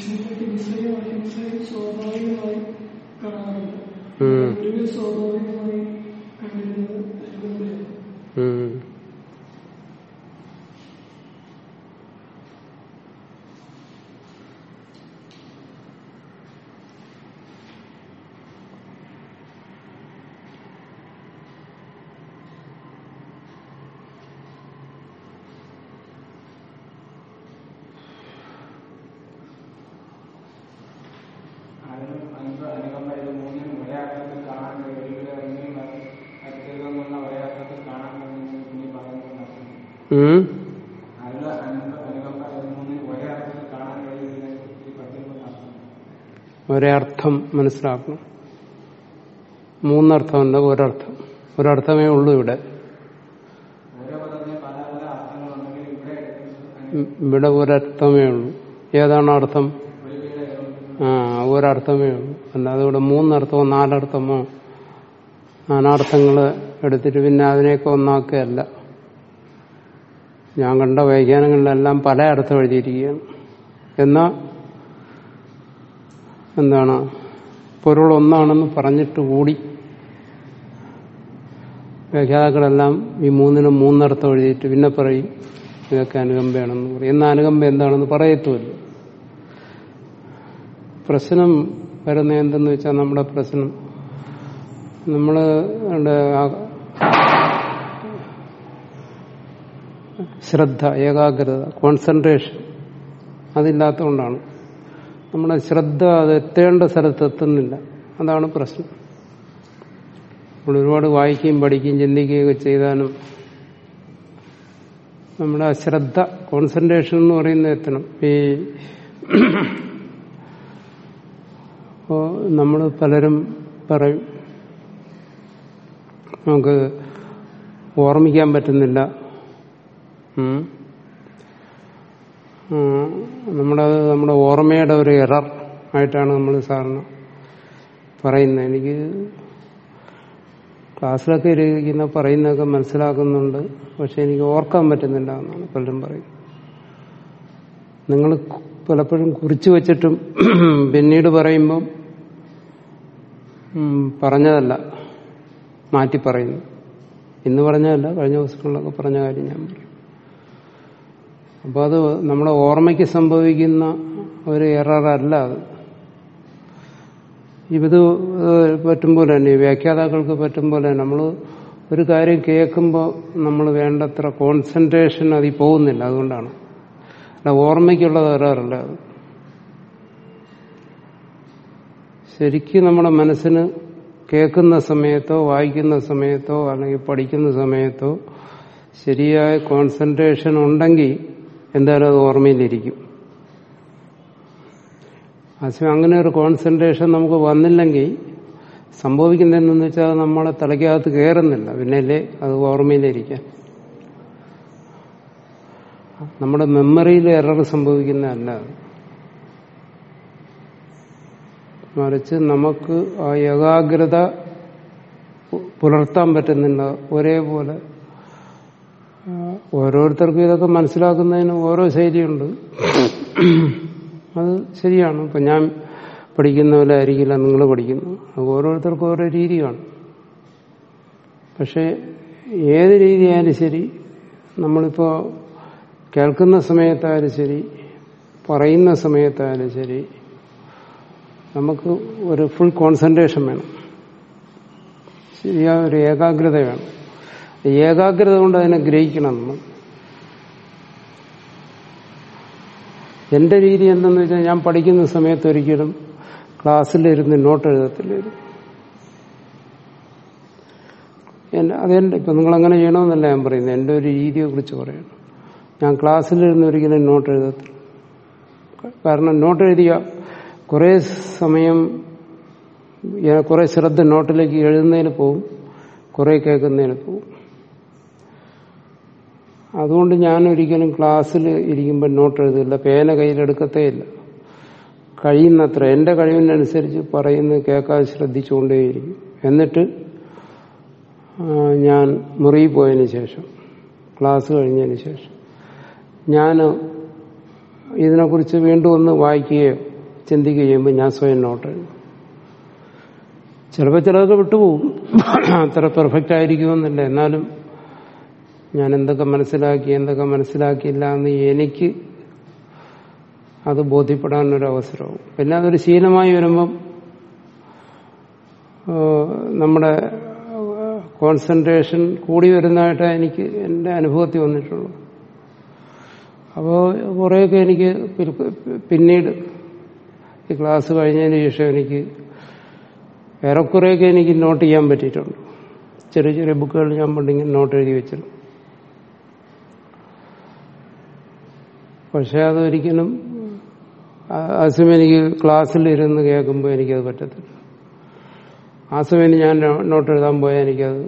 ഹിംസയെ ഹിംസയും അഹിംസയും സ്വാഭാവികമായി കാണാറുണ്ട് ഉം. ഗുരുവിൽ സ്വാഭാവികമായി കണ്ടിരുന്നത് അനുകമ്പയാണ് ഉം. അതിനും അനുഭവ അനുകമ്പ ഇത് മൂന്നിനും ഒരേ അർത്ഥത്തിൽ കാണാൻ കഴിയില്ല ഒന്നിനും അടുത്തതെന്നുള്ള ഒരേ അർത്ഥത്തിൽ കാണാൻ കഴിയുമെന്ന് കുഞ്ഞി പറയുന്നത് ഉം. അതിൽ അനുഭവ അനുകമ്പ ഇത് മൂന്നിനും ഒരേ അർത്ഥത്തിൽ കാണാൻ കഴിയില്ല ഈ പദ്യത്തിൽ അർത്ഥം ഒരേ അർത്ഥം മനസ്സിലാക്കണം മൂന്നർത്ഥമല്ല ഒരർത്ഥം ഒരർത്ഥമേ ഉള്ളൂ ഇവിടെ ഓരോ പദത്തിന് പല പല അർത്ഥങ്ങളുണ്ടെങ്കിൽ ഇവിടെ ഉം, ഇവിടെ ഒരർത്ഥമേ ഉള്ളൂ ഏതാണ് അർത്ഥം ആ ഒരർത്ഥമേ ഉള്ളൂ അല്ലാതെ ഇവിടെ മൂന്നർത്ഥമോ നാലർത്ഥമോ നാനാർത്ഥങ്ങൾ എടുത്തിട്ട് പിന്നെ അതിനെയൊക്കെ ഒന്നാക്കുകയല്ല ഞാൻ കണ്ട വ്യാഖ്യാനങ്ങളിലെല്ലാം പല അർത്ഥം എഴുതിയിരിക്കുകയാണ് എന്നാ എന്താണ് പൊരുൾ ഒന്നാണെന്ന് പറഞ്ഞിട്ട് കൂടി വ്യാഖ്യാതാക്കളെല്ലാം ഈ മൂന്നിനും മൂന്നർത്ഥം എഴുതിയിട്ട് പിന്നെ പറയും ഇതൊക്കെ അനുകമ്പയാണെന്ന് പറയും എന്നാ അനുകമ്പ എന്താണെന്ന് പറയത്തുമില്ല പ്രശ്നം വരുന്ന എന്തെന്ന് വെച്ചാൽ നമ്മുടെ പ്രശ്നം നമ്മള് ഉണ്ട് ആ- ശ്രദ്ധ ഏകാഗ്രത കോൺസെൻട്രേഷൻ അതില്ലാത്തതുകൊണ്ടാണ് നമ്മുടെ ശ്രദ്ധ അത് എത്തേണ്ട സ്ഥലത്ത് എത്തുന്നില്ല അതാണ് പ്രശ്നം നമ്മൾ ഒരുപാട് വായിക്കുകയും പഠിക്കുകയും ചിന്തിക്കുകയും ഒക്കെ ചെയ്താലും നമ്മുടെ അശ്രദ്ധ കോൺസെൻട്രേഷൻ എന്ന് പറയുന്നത് എത്തണം ഈ അപ്പോ നമ്മൾ പലരും പറയും നമുക്ക് ഓർമ്മിക്കാൻ പറ്റുന്നില്ല ഉം. ഉം. നമ്മുടെ നമ്മുടെ ഓർമ്മയുടെ ഒരു എറർ ആയിട്ടാണ് നമ്മൾ സാറിന് പറയുന്നത് എനിക്ക് ക്ലാസ്സിലൊക്കെ ഇരിക്കുന്ന പറയുന്നതൊക്കെ മനസ്സിലാക്കുന്നുണ്ട് പക്ഷെ എനിക്ക് ഓർക്കാൻ പറ്റുന്നില്ല എന്നാണ് പലരും പറയുന്നത് നിങ്ങൾ പലപ്പോഴും കുറിച്ചു വച്ചിട്ടും പിന്നീട് പറയുമ്പം ഉം, പറഞ്ഞതല്ല മാറ്റി പറയുന്നു ഇന്ന് പറഞ്ഞതല്ല കഴിഞ്ഞ ദിവസങ്ങളിലൊക്കെ പറഞ്ഞ കാര്യം ഞാൻ പറയും അപ്പോൾ അത് നമ്മുടെ ഓർമ്മയ്ക്ക് സംഭവിക്കുന്ന ഒരു എററല്ല അത് ഇത് പറ്റും പോലെ തന്നെ ഈ വ്യാഖ്യാതാക്കൾക്ക് പറ്റും പോലെ തന്നെ നമ്മൾ ഒരു കാര്യം കേൾക്കുമ്പോൾ നമ്മൾ വേണ്ടത്ര കോൺസെൻട്രേഷൻ അതിൽ പോകുന്നില്ല അതുകൊണ്ടാണ് അല്ല ഓർമ്മയ്ക്കുള്ളത് എററല്ല അത് ശരിക്കും നമ്മുടെ മനസ്സിന് കേൾക്കുന്ന സമയത്തോ വായിക്കുന്ന സമയത്തോ അല്ലെങ്കിൽ പഠിക്കുന്ന സമയത്തോ ശരിയായ കോൺസെൻട്രേഷൻ ഉണ്ടെങ്കിൽ എന്തായാലും അത് ഓർമ്മയിലിരിക്കും അതേസമയം അങ്ങനെ ഒരു കോൺസെൻട്രേഷൻ നമുക്ക് വന്നില്ലെങ്കിൽ സംഭവിക്കുന്നതെന്ന് വെച്ചാൽ അത് നമ്മളെ തലയ്ക്കകത്ത് കയറുന്നില്ല പിന്നല്ലേ അത് ഓർമ്മയിലിരിക്കാൻ നമ്മുടെ മെമ്മറിയിൽ എറർ സംഭവിക്കുന്നതല്ല അത് മറിച്ച് നമുക്ക് ആ ഏകാഗ്രത പുലർത്താൻ പറ്റുന്നില്ല ഒരേപോലെ ആ, ഓരോരുത്തർക്കും ഇതൊക്കെ മനസ്സിലാക്കുന്നതിന് ഓരോ ശൈലിയുണ്ട് അത് ശരിയാണ് ഇപ്പൊ ഞാൻ പഠിക്കുന്ന പോലെ ആയിരിക്കില്ല നിങ്ങൾ പഠിക്കുന്നു അത് ഓരോരുത്തർക്കും ഓരോ രീതിയാണ് പക്ഷെ ഏത് രീതിയായാലും ശരി നമ്മളിപ്പോ കേൾക്കുന്ന സമയത്തായാലും ശരി പറയുന്ന സമയത്തായാലും ശരി നമുക്ക് ഒരു ഫുൾ കോൺസെൻട്രേഷൻ വേണം ശരിയായ ഒരു ഏകാഗ്രത വേണം ഈ ഏകാഗ്രത കൊണ്ട് അതിനെ ഗ്രഹിക്കണം നമ്മൾ എന്റെ രീതി എന്തെന്ന് വെച്ചാൽ ഞാൻ പഠിക്കുന്ന സമയത്ത് ഒരിക്കലും ക്ലാസ്സിലിരുന്ന് നോട്ട് എഴുതത്തില്ലായിരുന്നു എന്നെ അതെന്റെ ഇപ്പൊ നിങ്ങൾ അങ്ങനെ ചെയ്യണമെന്നല്ല ഞാൻ പറയുന്നത് എന്റെ ഒരു രീതിയെ കുറിച്ച് പറയണം ഞാൻ ക്ലാസ്സിലിരുന്ന് ഒരിക്കലും നോട്ട് എഴുതത്തില്ല കാരണം നോട്ട് എഴുതിയ കുറെ സമയം ഞാൻ കുറെ ശ്രദ്ധ നോട്ടിലേക്ക് എഴുതുന്നതിന് പോവും കുറെ കേൾക്കുന്നതിന് പോവും അതുകൊണ്ട് ഞാൻ ഒരിക്കലും ക്ലാസ്സിൽ ഇരിക്കുമ്പോൾ നോട്ട് എഴുതില്ല പേന കയ്യിലെടുക്കത്തേ ഇല്ല കഴിയുന്നത്ര എന്റെ കഴിവിനനുസരിച്ച് പറയുന്നത് കേൾക്കാതെ ശ്രദ്ധിച്ചുകൊണ്ടേയിരിക്കും എന്നിട്ട് ആ, ഞാൻ മുറിയിൽ പോയതിന് ശേഷം ക്ലാസ് കഴിഞ്ഞതിന് ശേഷം ഞാൻ ഇതിനെക്കുറിച്ച് വീണ്ടും ഒന്ന് വായിക്കുകയോ ചിന്തിക്കുക ചെയ്യുമ്പോൾ ഞാൻ സ്വയം നോട്ട് എഴുതും ചിലപ്പോൾ ചിലതൊക്കെ വിട്ടുപോകും അത്ര പെർഫെക്റ്റ് ആയിരിക്കുമെന്നില്ല എന്നാലും ഞാൻ എന്തൊക്കെ മനസ്സിലാക്കി എന്തൊക്കെ മനസ്സിലാക്കിയില്ല എന്ന് എനിക്ക് അത് ബോധ്യപ്പെടാനൊരു അവസരവും പിന്നെ അതൊരു ശീലമായി വരുമ്പം ഏഹ്, നമ്മുടെ കോൺസെൻട്രേഷൻ കൂടി വരുന്നതായിട്ട് എനിക്ക് എൻ്റെ അനുഭവത്തിൽ വന്നിട്ടുള്ളൂ അപ്പോൾ കുറേയൊക്കെ എനിക്ക് പിൽ- പിന്നീട് ഈ ക്ലാസ് കഴിഞ്ഞതിന് ശേഷം എനിക്ക് ഏറെക്കുറെയൊക്കെ എനിക്ക് നോട്ട് ചെയ്യാൻ പറ്റിയിട്ടുണ്ട് ചെറിയ ചെറിയ ബുക്കുകൾ ഞാൻ പണ്ടിങ്ങനെ നോട്ട് എഴുതി വെച്ചിട്ടുണ്ട് പക്ഷെ അതൊരിക്കലും ആ- ആ സമയം എനിക്ക് ക്ലാസ്സിൽ ഇരുന്ന് കേൾക്കുമ്പോൾ എനിക്കത് പറ്റത്തില്ല ആ സമയം ഞാൻ നോ- നോട്ട് എഴുതാൻ പോയാൽ എനിക്കത്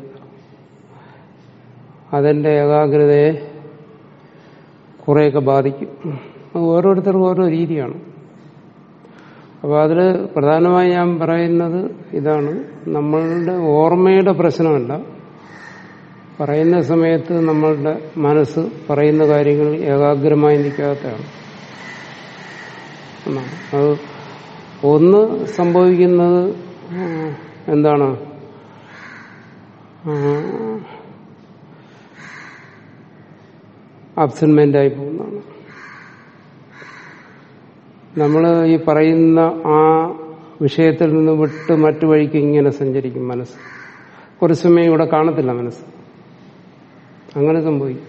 അതെന്റെ ഏകാഗ്രതയെ കുറേയൊക്കെ ബാധിക്കും അത് ഓരോരുത്തർക്കും ഓരോ രീതിയാണ് അപ്പോൾ അതിൽ പ്രധാനമായി ഞാൻ പറയുന്നത് ഇതാണ് നമ്മളുടെ ഓർമ്മയുടെ പ്രശ്നമല്ല പറയുന്ന സമയത്ത് നമ്മളുടെ മനസ്സ് പറയുന്ന കാര്യങ്ങൾ ഏകാഗ്രമായി നിൽക്കാത്തതാണ് എന്നാണ്. അത് ഒന്ന് സംഭവിക്കുന്നത് ആ, എന്താണ് അബ്സെന്റ്മെന്റ് ആയി പോകുന്നതാണ് നമ്മൾ ഈ പറയുന്ന ആ വിഷയത്തിൽ നിന്ന് വിട്ട് മറ്റു വഴിക്ക് ഇങ്ങനെ സഞ്ചരിക്കും മനസ്സ് കുറച്ച് സമയം ഇവിടെ കാണത്തില്ല മനസ്സ് അങ്ങനെ സംഭവിക്കും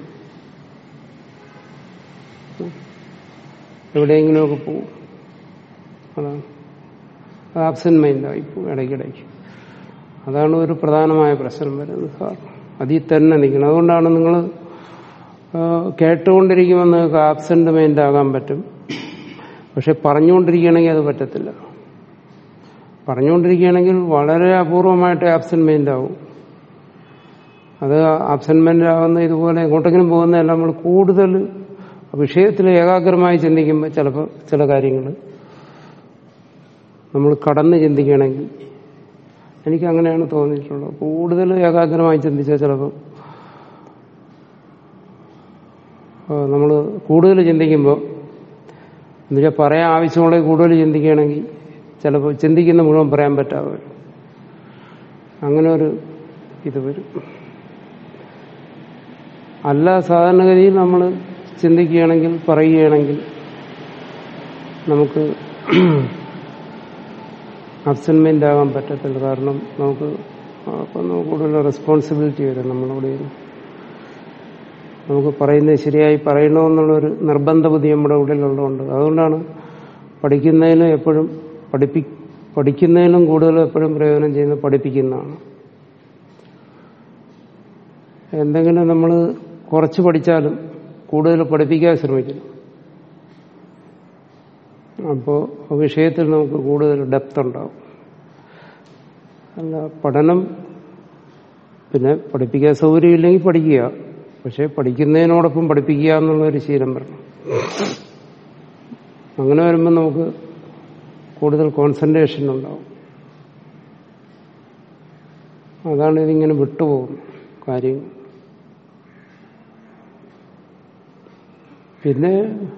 എവിടെയെങ്കിലുമൊക്കെ പോകും അതാണ് ആബ്സെന്റ് മൈൻഡായി പോകും ഇടയ്ക്കിടയ്ക്ക് അതാണ് ഒരു പ്രധാനമായ പ്രശ്നം വരുന്നത് കാരണം അതിൽ തന്നെ നിൽക്കണം അതുകൊണ്ടാണ് നിങ്ങൾ കേട്ടുകൊണ്ടിരിക്കുമ്പോൾ നിങ്ങൾക്ക് ആബ്സെന്റ് മൈൻഡ് ആകാൻ പറ്റും പക്ഷെ പറഞ്ഞുകൊണ്ടിരിക്കുകയാണെങ്കിൽ അത് പറ്റത്തില്ല പറഞ്ഞുകൊണ്ടിരിക്കുകയാണെങ്കിൽ വളരെ അപൂർവമായിട്ട് ആബ്സെന്റ് മൈൻഡ് ആവും അത് ആബ്സെന്റ് മൈൻഡ് ആവുന്ന ഇതുപോലെ എങ്ങോട്ടെങ്കിലും പോകുന്നതല്ല നമ്മൾ കൂടുതൽ വിഷയത്തിൽ ഏകാഗ്രമായി ചിന്തിക്കുമ്പോൾ ചിലപ്പോൾ ചില കാര്യങ്ങൾ നമ്മൾ കടന്ന് ചിന്തിക്കുകയാണെങ്കിൽ എനിക്ക് അങ്ങനെയാണ് തോന്നിയിട്ടുള്ളത് കൂടുതൽ ഏകാഗ്രമായി ചിന്തിച്ചാൽ ചിലപ്പോൾ നമ്മൾ കൂടുതൽ ചിന്തിക്കുമ്പോൾ എന്നുവെച്ചാൽ പറയാൻ ആവശ്യമുള്ളത് കൂടുതൽ ചിന്തിക്കുകയാണെങ്കിൽ ചിലപ്പോൾ ചിന്തിക്കുന്ന മുഴുവൻ പറയാൻ പറ്റാതെ വരും അങ്ങനെ ഒരു ഇത് വരും അല്ല സാധാരണഗതിയിൽ നമ്മൾ ചിന്തിക്കുകയാണെങ്കിൽ പറയുകയാണെങ്കിൽ നമുക്ക് അബ്സെന്റ്മെന്റ് ആകാൻ പറ്റത്തില്ല കാരണം നമുക്ക് അപ്പം നമുക്ക് കൂടുതൽ റെസ്പോൺസിബിലിറ്റി വരും നമ്മളവിടെ ഇരുന്ന്. നമുക്ക് പറയുന്നത് ശരിയായി പറയണമെന്നുള്ളൊരു നിർബന്ധ ബുദ്ധി നമ്മുടെ ഉള്ളിലുള്ളതുകൊണ്ട് അതുകൊണ്ടാണ് പഠിക്കുന്നതിനും എപ്പോഴും പഠിപ്പി പഠിക്കുന്നതിനും കൂടുതൽ എപ്പോഴും പ്രയോജനം ചെയ്യുന്നത് പഠിപ്പിക്കുന്നതാണ് എന്തെങ്കിലും നമ്മൾ കുറച്ച് പഠിച്ചാലും കൂടുതൽ പഠിപ്പിക്കാൻ ശ്രമിക്കണം അപ്പോൾ വിഷയത്തിൽ നമുക്ക് കൂടുതൽ ഡെപ്ത് ഉണ്ടാവും അല്ല പഠനം പിന്നെ പഠിപ്പിക്കാൻ സൗകര്യമില്ലെങ്കിൽ പഠിക്കുക പക്ഷെ പഠിക്കുന്നതിനോടൊപ്പം പഠിപ്പിക്കുക എന്നുള്ള ഒരു ശീലം വരണം അങ്ങനെ വരുമ്പോൾ നമുക്ക് കൂടുതൽ കോൺസെൻട്രേഷൻ ഉണ്ടാവും അതാണ് ഇതിങ്ങനെ വിട്ടുപോകുന്നത് കാര്യങ്ങൾ പിന്നെ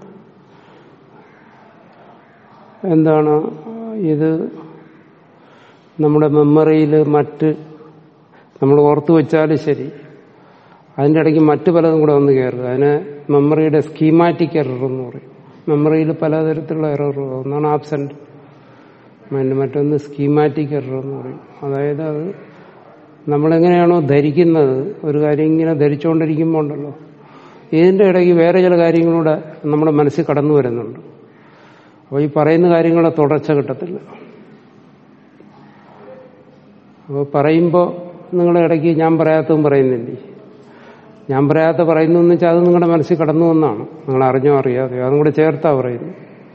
എന്താണ് ഇത് നമ്മുടെ മെമ്മറിയിൽ മറ്റ് നമ്മൾ ഓർത്തു വെച്ചാലും ശരി അതിൻ്റെ ഇടയ്ക്ക് മറ്റു പലതും കൂടെ വന്ന് കയറുക അതിന് മെമ്മറിയുടെ സ്കീമാറ്റിക് എറർ എന്ന് പറയും മെമ്മറിയിൽ പലതരത്തിലുള്ള എററുകൾ ഒന്നാണ് ആബ്സെന്റ് അതിന് മറ്റൊന്ന് സ്കീമാറ്റിക് എറർ എന്ന് പറയും അതായത് അത് നമ്മളെങ്ങനെയാണോ ധരിക്കുന്നത് ഒരു കാര്യം ഇങ്ങനെ ധരിച്ചുകൊണ്ടിരിക്കുമ്പോൾ ഉണ്ടല്ലോ ഇതിൻ്റെ ഇടയ്ക്ക് വേറെ ചില കാര്യങ്ങളൂടെ നമ്മുടെ മനസ്സിൽ കടന്നു വരുന്നുണ്ട് അപ്പോൾ ഈ പറയുന്ന കാര്യങ്ങളെ തുടർച്ച കിട്ടത്തില്ല അപ്പോൾ പറയുമ്പോൾ നിങ്ങളുടെ ഇടയ്ക്ക് ഞാൻ പറയാത്തതും പറയുന്നില്ലേ ഞാൻ പറയാത്ത പറയുന്നു എന്ന് വെച്ചാൽ അത് നിങ്ങളുടെ മനസ്സിൽ കടന്നു വന്നാണ് നിങ്ങൾ അറിഞ്ഞോ അറിയാതെയോ അതും കൂടെ ചേർത്താ പറയുന്നു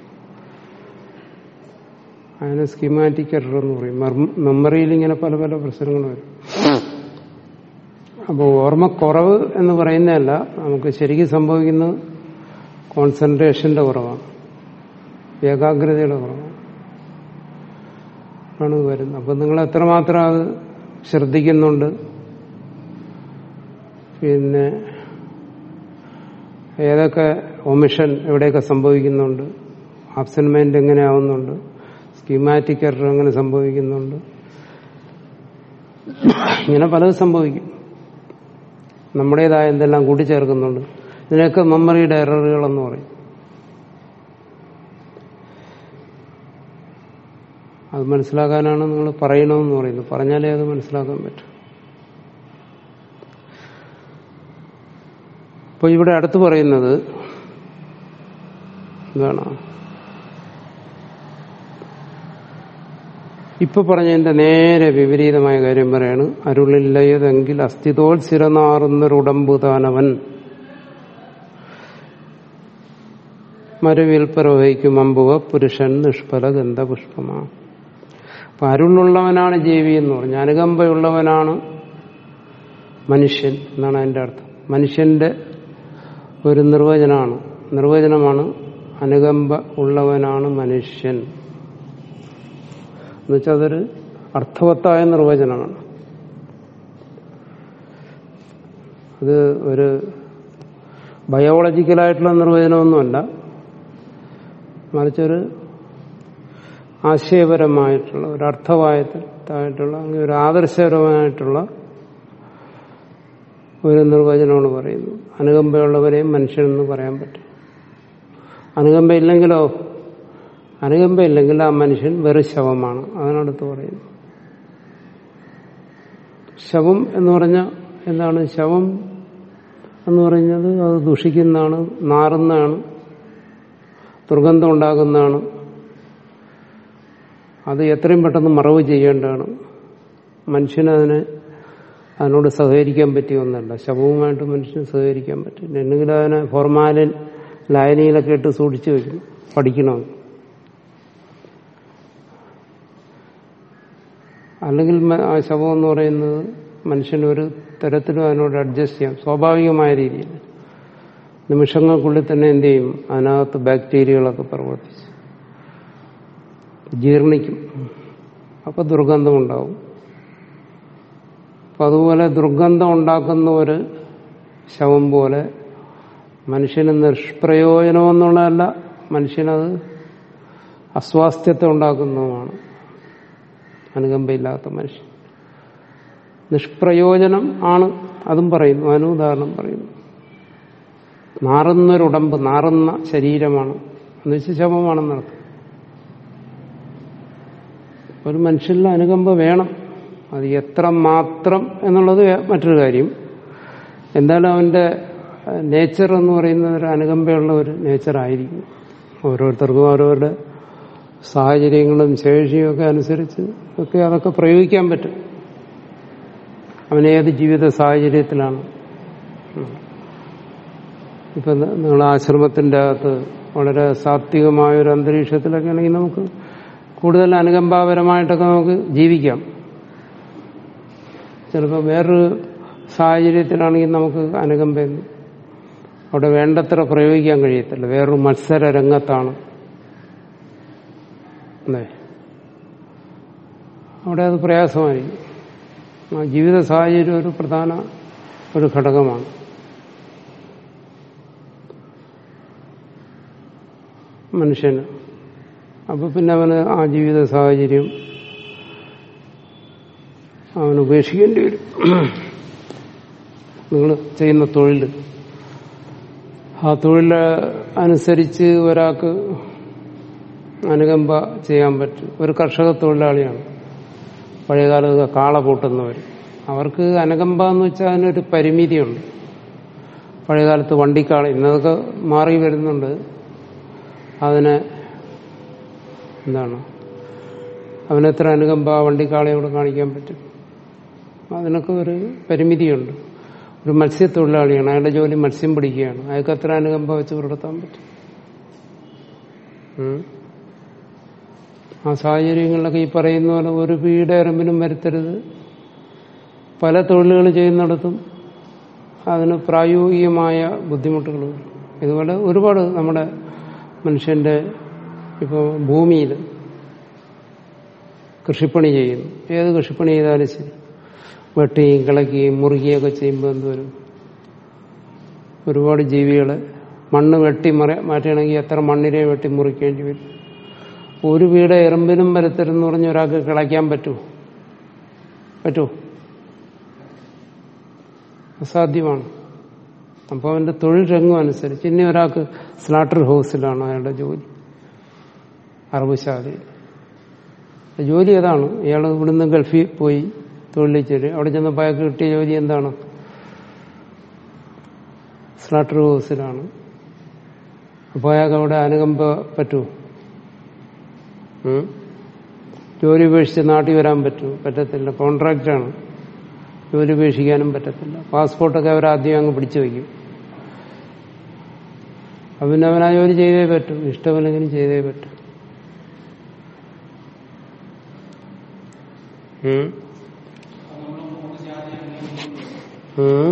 അതിന് സ്കീമാറ്റിക് എറർ എന്ന് പറയും മെമ്മറിയിൽ ഇങ്ങനെ പല പല പ്രശ്നങ്ങൾ വരും അപ്പോൾ ഓർമ്മക്കുറവ് എന്ന് പറയുന്നതല്ല നമുക്ക് ശരിക്കും സംഭവിക്കുന്നത് കോൺസെൻട്രേഷന്റെ കുറവാണ് ഏകാഗ്രതയുടെ കുറവാണ് ആണ് വരുന്നത് അപ്പം നിങ്ങൾ എത്രമാത്രം അത് ശ്രദ്ധിക്കുന്നുണ്ട് പിന്നെ ഏതൊക്കെ ഒമിഷൻ എവിടെയൊക്കെ സംഭവിക്കുന്നുണ്ട് ആബ്സെന്റ് മൈൻഡ് എങ്ങനെ ആവുന്നുണ്ട് സ്കീമാറ്റിക് എറർ എങ്ങനെ സംഭവിക്കുന്നുണ്ട് ഇങ്ങനെ പലതും സംഭവിക്കും നമ്മുടേതായ എന്തെല്ലാം കൂട്ടിച്ചേർക്കുന്നുണ്ട് ഇതിനൊക്കെ മെമ്മറിയുടെ എററുകളെന്ന് പറയും അത് മനസ്സിലാക്കാനാണ് നിങ്ങൾ പറയണമെന്ന് പറയുന്നത് പറഞ്ഞാലേ അത് മനസ്സിലാക്കാൻ പറ്റും അപ്പൊ ഇവിടെ അടുത്ത് പറയുന്നത് എന്താണ് ഇപ്പൊ പറഞ്ഞതിന്റെ നേരെ വിപരീതമായ കാര്യം പറയാണ് അരുളില്ലയതെങ്കിൽ അസ്ഥിതോൽ സ്ഥിരനാറുന്നൊരുടമ്പ് താനവൻ മരുവിൽപ്പരവഹിക്കും അമ്പുവ പുരുഷൻ നിഷ്ഫല ഗന്ധപുഷ്പമാ അപ്പൊ അരുളുള്ളവനാണ് ജീവി എന്ന് പറഞ്ഞു അനുകമ്പയുള്ളവനാണ് മനുഷ്യൻ എന്നാണ് അതിന്റെ അർത്ഥം മനുഷ്യന്റെ ഒരു നിർവചനമാണ് നിർവചനമാണ് അനുകമ്പ ഉള്ളവനാണ് മനുഷ്യൻ എന്നുവെച്ചാൽ അതൊരു അർത്ഥവത്തായ നിർവചനമാണ് അത് ഒരു ബയോളജിക്കലായിട്ടുള്ള നിർവചനമൊന്നുമല്ല മറിച്ചൊരു ആശയപരമായിട്ടുള്ള ഒരു അർത്ഥവായത്തായിട്ടുള്ള അല്ലെങ്കിൽ ഒരു ആദർശപരമായിട്ടുള്ള ഒരു നിർവചനമാണ് പറയുന്നത് അനുകമ്പയുള്ളവരെയും മനുഷ്യനെന്ന് പറയാൻ പറ്റും അനുകമ്പയില്ലെങ്കിലോ അനുകമ്പയില്ലെങ്കിൽ ആ മനുഷ്യൻ വെറു ശവമാണ് അതിനടുത്ത് പറയുന്നു ശവം എന്ന് പറഞ്ഞാൽ എന്താണ് ശവം എന്ന് പറയുന്നത് അത് ദുഷിക്കുന്നതാണ് നാറുന്നതാണ് ദുർഗന്ധം ഉണ്ടാകുന്നതാണ് അത് എത്രയും പെട്ടെന്ന് മറവ് ചെയ്യേണ്ടതാണ് മനുഷ്യനതിന് അതിനോട് സഹകരിക്കാൻ പറ്റിയ ഒന്നല്ല ശവവുമായിട്ട് മനുഷ്യന് സഹകരിക്കാൻ പറ്റില്ല എന്തെങ്കിലും അതിനെ ഫോർമാലിൻ ലായനിയിലൊക്കെ ഇട്ട് സൂക്ഷിച്ചു വെക്കണം പഠിക്കണം അല്ലെങ്കിൽ മ- ആ ശവം എന്ന് പറയുന്നത് മനുഷ്യനൊരു തരത്തിലും അതിനോട് അഡ്ജസ്റ്റ് ചെയ്യാം സ്വാഭാവികമായ രീതിയിൽ നിമിഷങ്ങൾക്കുള്ളിൽ തന്നെ എന്ത് ചെയ്യും അതിനകത്ത് ബാക്ടീരിയകളൊക്കെ പ്രവർത്തിച്ച് ജീർണിക്കും അപ്പൊ ദുർഗന്ധം ഉണ്ടാവും അപ്പൊ അതുപോലെ ദുർഗന്ധം ഉണ്ടാക്കുന്ന ഒരു ശവം പോലെ മനുഷ്യന് നിഷ്പ്രയോജനമെന്നുള്ളതല്ല മനുഷ്യനത് അസ്വാസ്ഥ്യത്തെ ഉണ്ടാക്കുന്നതുമാണ് അനുകമ്പയില്ലാത്ത മനുഷ്യൻ നിഷ്പ്രയോജനം ആണ് അതും പറയുന്നു അതിന് ഉദാഹരണം പറയുന്നു നാറുന്നൊരുടമ്പ് നാറുന്ന ശരീരമാണ് എന്നുവെച്ചാൽ ശവമാണെന്നർത്ഥം ഒരു മനുഷ്യനിൽ അനുകമ്പ വേണം അത് എത്ര മാത്രം എന്നുള്ളത് വേ- മറ്റൊരു കാര്യം എന്തായാലും അവന്റെ നേച്ചർ എന്ന് പറയുന്നത് ഒരു അനുകമ്പയുള്ള ഒരു നേച്ചറായിരിക്കും ഓരോരുത്തർക്കും ഓരോരുടെ സാഹചര്യങ്ങളും ശേഷിയും ഒക്കെ അനുസരിച്ച് ഒക്കെ അതൊക്കെ പ്രയോഗിക്കാൻ പറ്റും അവനേത് ജീവിത സാഹചര്യത്തിലാണ് ഇപ്പൊ നിങ്ങൾ ആശ്രമത്തിന്റെ അകത്ത് വളരെ സാത്വികമായ ഒരു അന്തരീക്ഷത്തിലൊക്കെ ആണെങ്കിൽ നമുക്ക് കൂടുതൽ അനുകമ്പാപരമായിട്ടൊക്കെ നമുക്ക് ജീവിക്കാം ചിലപ്പോൾ വേറൊരു സാഹചര്യത്തിലാണെങ്കിൽ നമുക്ക് അനുകമ്പയൊന്നും അവിടെ വേണ്ടത്ര പ്രയോഗിക്കാൻ കഴിയത്തില്ല വേറൊരു മത്സര രംഗത്താണ് അല്ലേ അവിടെ അത് പ്രയാസമായിരിക്കും ആ ജീവിത സാഹചര്യം ഒരു പ്രധാന ഒരു ഘടകമാണ് മനുഷ്യന് അപ്പൊ പിന്നെ അവന് ആ ജീവിത സാഹചര്യം അവൻ ഉപേക്ഷിക്കേണ്ടി വരും നിങ്ങൾ ചെയ്യുന്ന തൊഴിൽ ആ തൊഴിൽ അനുസരിച്ച് ഒരാൾക്ക് അനുകമ്പ ചെയ്യാൻ പറ്റും ഒരു കർഷക തൊഴിലാളിയാണ് പഴയകാലത്ത് കാള പൂട്ടുന്നവർ അവർക്ക് അനുകമ്പ എന്ന് വെച്ചാൽ അതിനൊരു പരിമിതിയുണ്ട് പഴയകാലത്ത് വണ്ടിക്കാള ഇന്നതൊക്കെ മാറി വരുന്നുണ്ട് അതിനെ എന്താണ് അവനെത്ര അനുകമ്പ ആ വണ്ടിക്കാളയോട് കാണിക്കാൻ പറ്റും അതിനൊക്കെ ഒരു പരിമിതിയുണ്ട് ഒരു മത്സ്യത്തൊഴിലാളിയാണ് അയാളുടെ ജോലി മത്സ്യം പിടിക്കുകയാണ് അയാൾക്ക് എത്ര അനുകമ്പ വെച്ച് പുലർത്താൻ പറ്റും ഉം. ആ സാഹചര്യങ്ങളിലൊക്കെ ഈ പറയുന്ന പോലെ ഒരു വീട് എറമ്പിനും വരുത്തരുത് പല തൊഴിലുകൾ ചെയ്യുന്നിടത്തും അതിന് പ്രായോഗികമായ ബുദ്ധിമുട്ടുകൾ വരും ഇതുപോലെ ഒരുപാട് നമ്മുടെ മനുഷ്യന്റെ ഇപ്പോൾ ഭൂമിയിൽ കൃഷിപ്പണി ചെയ്യുന്നു ഏത് കൃഷിപ്പണി ചെയ്താലും ശരി വെട്ടുകയും കിളക്കുകയും മുറുകിയൊക്കെ ചെയ്യുമ്പോൾ എന്ത് വരും ഒരുപാട് ജീവികളെ മണ്ണ് വെട്ടി മറി മാറ്റുകയാണെങ്കിൽ എത്ര മണ്ണിനെ വെട്ടി മുറിക്കേണ്ടി വരും ഒരു വീട് എറുമ്പിനും വരത്തരെന്ന് പറഞ്ഞ് ഒരാൾക്ക് കിളയ്ക്കാൻ പറ്റുമോ പറ്റുമോ അസാധ്യമാണ് അപ്പോൾ അവന്റെ തൊഴിൽ രംഗം അനുസരിച്ച് ഇനി ഒരാൾക്ക് സ്ലാട്ടർ ഹൗസിലാണ് അയാളുടെ ജോലി അറബുശാലയിൽ ജോലി അതാണ് ഇയാൾ ഇവിടുന്ന് ഗൾഫിൽ പോയി തൊഴിലിൽ ചേരും അവിടെ ചെന്നപ്പോൾ അയാൾക്ക് കിട്ടിയ ജോലി എന്താണ് സ്ലാട്ടർ ഹൗസിലാണ് അപ്പോൾ അയാൾക്ക് അവിടെ അനുകമ്പ പറ്റുമോ ഉം? ജോലി ഉപേക്ഷിച്ച് നാട്ടിൽ വരാൻ പറ്റുമോ പറ്റത്തില്ല കോൺട്രാക്റ്റാണ് ജോലി ഉപേക്ഷിക്കാനും പറ്റത്തില്ല പാസ്പോർട്ടൊക്കെ അവർ ആദ്യം അങ്ങ് പിടിച്ചു വയ്ക്കും അപ്പം പിന്നെ അവൻ ആ ജോലി ചെയ്തേ പറ്റൂ ഇഷ്ടമല്ലെങ്കിലും ചെയ്തേ പറ്റൂ ഉം. ഉം.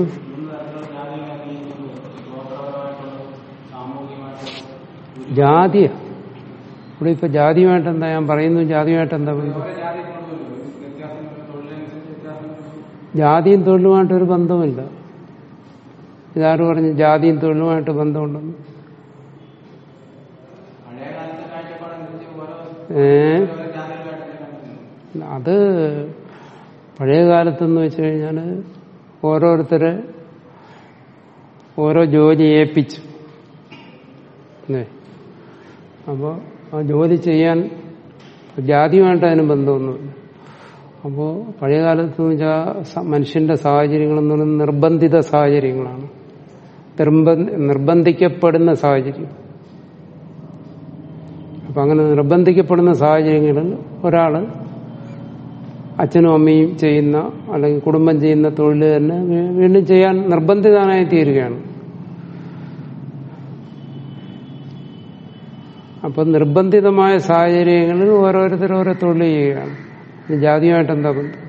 ജാതിയ ഇവിടെ ഇപ്പൊ ജാതിയുമായിട്ട് എന്താ ഞാൻ പറയുന്നു ജാതിയുമായിട്ട് എന്താ ബന്ധം ജാതിയും തൊഴിലുമായിട്ട് ഒരു ബന്ധമില്ല ഇതാര് പറഞ്ഞു ജാതിയും തൊഴിലുമായിട്ട് ബന്ധമുണ്ടെന്ന് ഏ അത് പഴയ കാലത്തെന്ന് വെച്ച് കഴിഞ്ഞാൽ ഓരോരുത്തരെ ഓരോ ജോലി ഏൽപ്പിച്ചു അല്ലേ അപ്പോൾ ആ ജോലി ചെയ്യാൻ ജാതിയുമായിട്ട് അതിന് ബന്ധമൊന്നുമില്ല അപ്പോൾ പഴയ കാലത്ത് എന്ന് വെച്ചാൽ മനുഷ്യന്റെ സാഹചര്യങ്ങളെന്ന് പറയുന്നത് നിർബന്ധിത സാഹചര്യങ്ങളാണ് നിർബന്ധ നിർബന്ധിക്കപ്പെടുന്ന സാഹചര്യം അപ്പം അങ്ങനെ നിർബന്ധിക്കപ്പെടുന്ന സാഹചര്യങ്ങളിൽ ഒരാള് അച്ഛനും അമ്മയും ചെയ്യുന്ന അല്ലെങ്കിൽ കുടുംബം ചെയ്യുന്ന തൊഴിൽ തന്നെ വീ- വീണ്ടും ചെയ്യാൻ നിർബന്ധിതനായി തീരുകയാണ് അപ്പൊ നിർബന്ധിതമായ സാഹചര്യങ്ങളിൽ ഓരോരുത്തർ ഓരോ തൊഴിൽ ചെയ്യുകയാണ് ഇത് ജാതിയുമായിട്ട് എന്താ ബന്ധം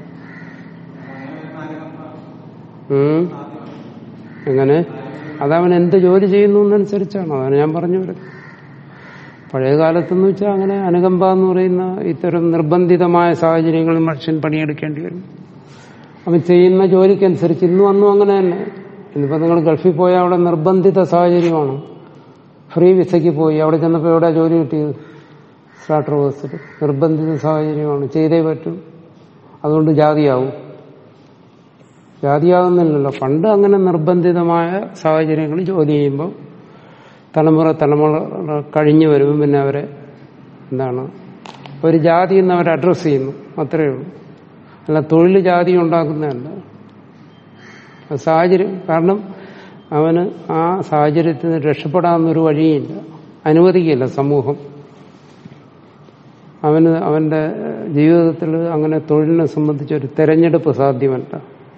ഉം. എങ്ങനെ അതവൻ എന്ത് ജോലി ചെയ്യുന്നു എന്നനുസരിച്ചാണ് അതാണ് ഞാൻ പറഞ്ഞു വരുന്നത് പഴയ കാലത്തെന്ന് വെച്ചാൽ അങ്ങനെ അനുകമ്പ എന്ന് പറയുന്ന ഇത്തരം നിർബന്ധിതമായ സാഹചര്യങ്ങളിൽ മനുഷ്യൻ പണിയെടുക്കേണ്ടി വരും അവൻ ചെയ്യുന്ന ജോലിക്കനുസരിച്ച് ഇന്നും അന്നും അങ്ങനെ തന്നെ ഇന്നിപ്പോ നിങ്ങൾ ഗൾഫിൽ പോയാൽ അവിടെ നിർബന്ധിത സാഹചര്യമാണ് ഫ്രീ വിസയ്ക്ക് പോയി അവിടെ ചെന്നപ്പോൾ എവിടെ ജോലി കിട്ടിയത് സ്റ്റാർട്ടർ ബസ്സിൽ നിർബന്ധിത സാഹചര്യമാണ് ചെയ്തേ പറ്റും അതുകൊണ്ട് ജാതിയാവും ജാതിയാകുന്നില്ലല്ലോ പണ്ട് അങ്ങനെ നിർബന്ധിതമായ സാഹചര്യങ്ങളിൽ ജോലി ചെയ്യുമ്പോൾ തലമുറ തലമുറ കഴിഞ്ഞു വരുമ്പോൾ പിന്നെ അവരെ എന്താണ് ഒരു ജാതി എന്ന് അവർ അഡ്രസ്സ് ചെയ്യുന്നു അത്രയേ ഉള്ളൂ അല്ല തൊഴിൽ ജാതി ഉണ്ടാക്കുന്നതല്ല അത് സാഹചര്യം കാരണം അവന് ആ സാഹചര്യത്തിൽ നിന്ന് രക്ഷപ്പെടാവുന്നൊരു വഴിയില്ല അനുവദിക്കില്ല സമൂഹം അവന് അവന്റെ ജീവിതത്തിൽ അങ്ങനെ തൊഴിലിനെ സംബന്ധിച്ച് ഒരു തെരഞ്ഞെടുപ്പ് സാധ്യമല്ല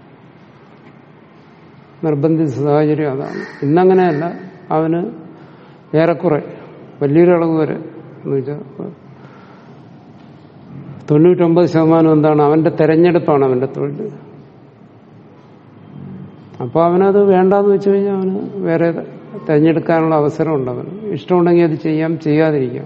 നിർബന്ധിത സാഹചര്യം അതാണ് ഇന്നങ്ങനെയല്ല അവന് ഏറെക്കുറെ വലിയൊരു അളവ് വരെ എന്ന് വെച്ചാൽ തൊണ്ണൂറ്റൊമ്പത് ശതമാനം എന്താണ് അവന്റെ തെരഞ്ഞെടുപ്പാണ് അവന്റെ തൊഴിൽ അപ്പോൾ അവനത് വേണ്ടാന്ന് വെച്ച് കഴിഞ്ഞാൽ അവന് വേറെ തിരഞ്ഞെടുക്കാനുള്ള അവസരമുണ്ട് അവന് ഇഷ്ടമുണ്ടെങ്കിൽ അത് ചെയ്യാം ചെയ്യാതിരിക്കാം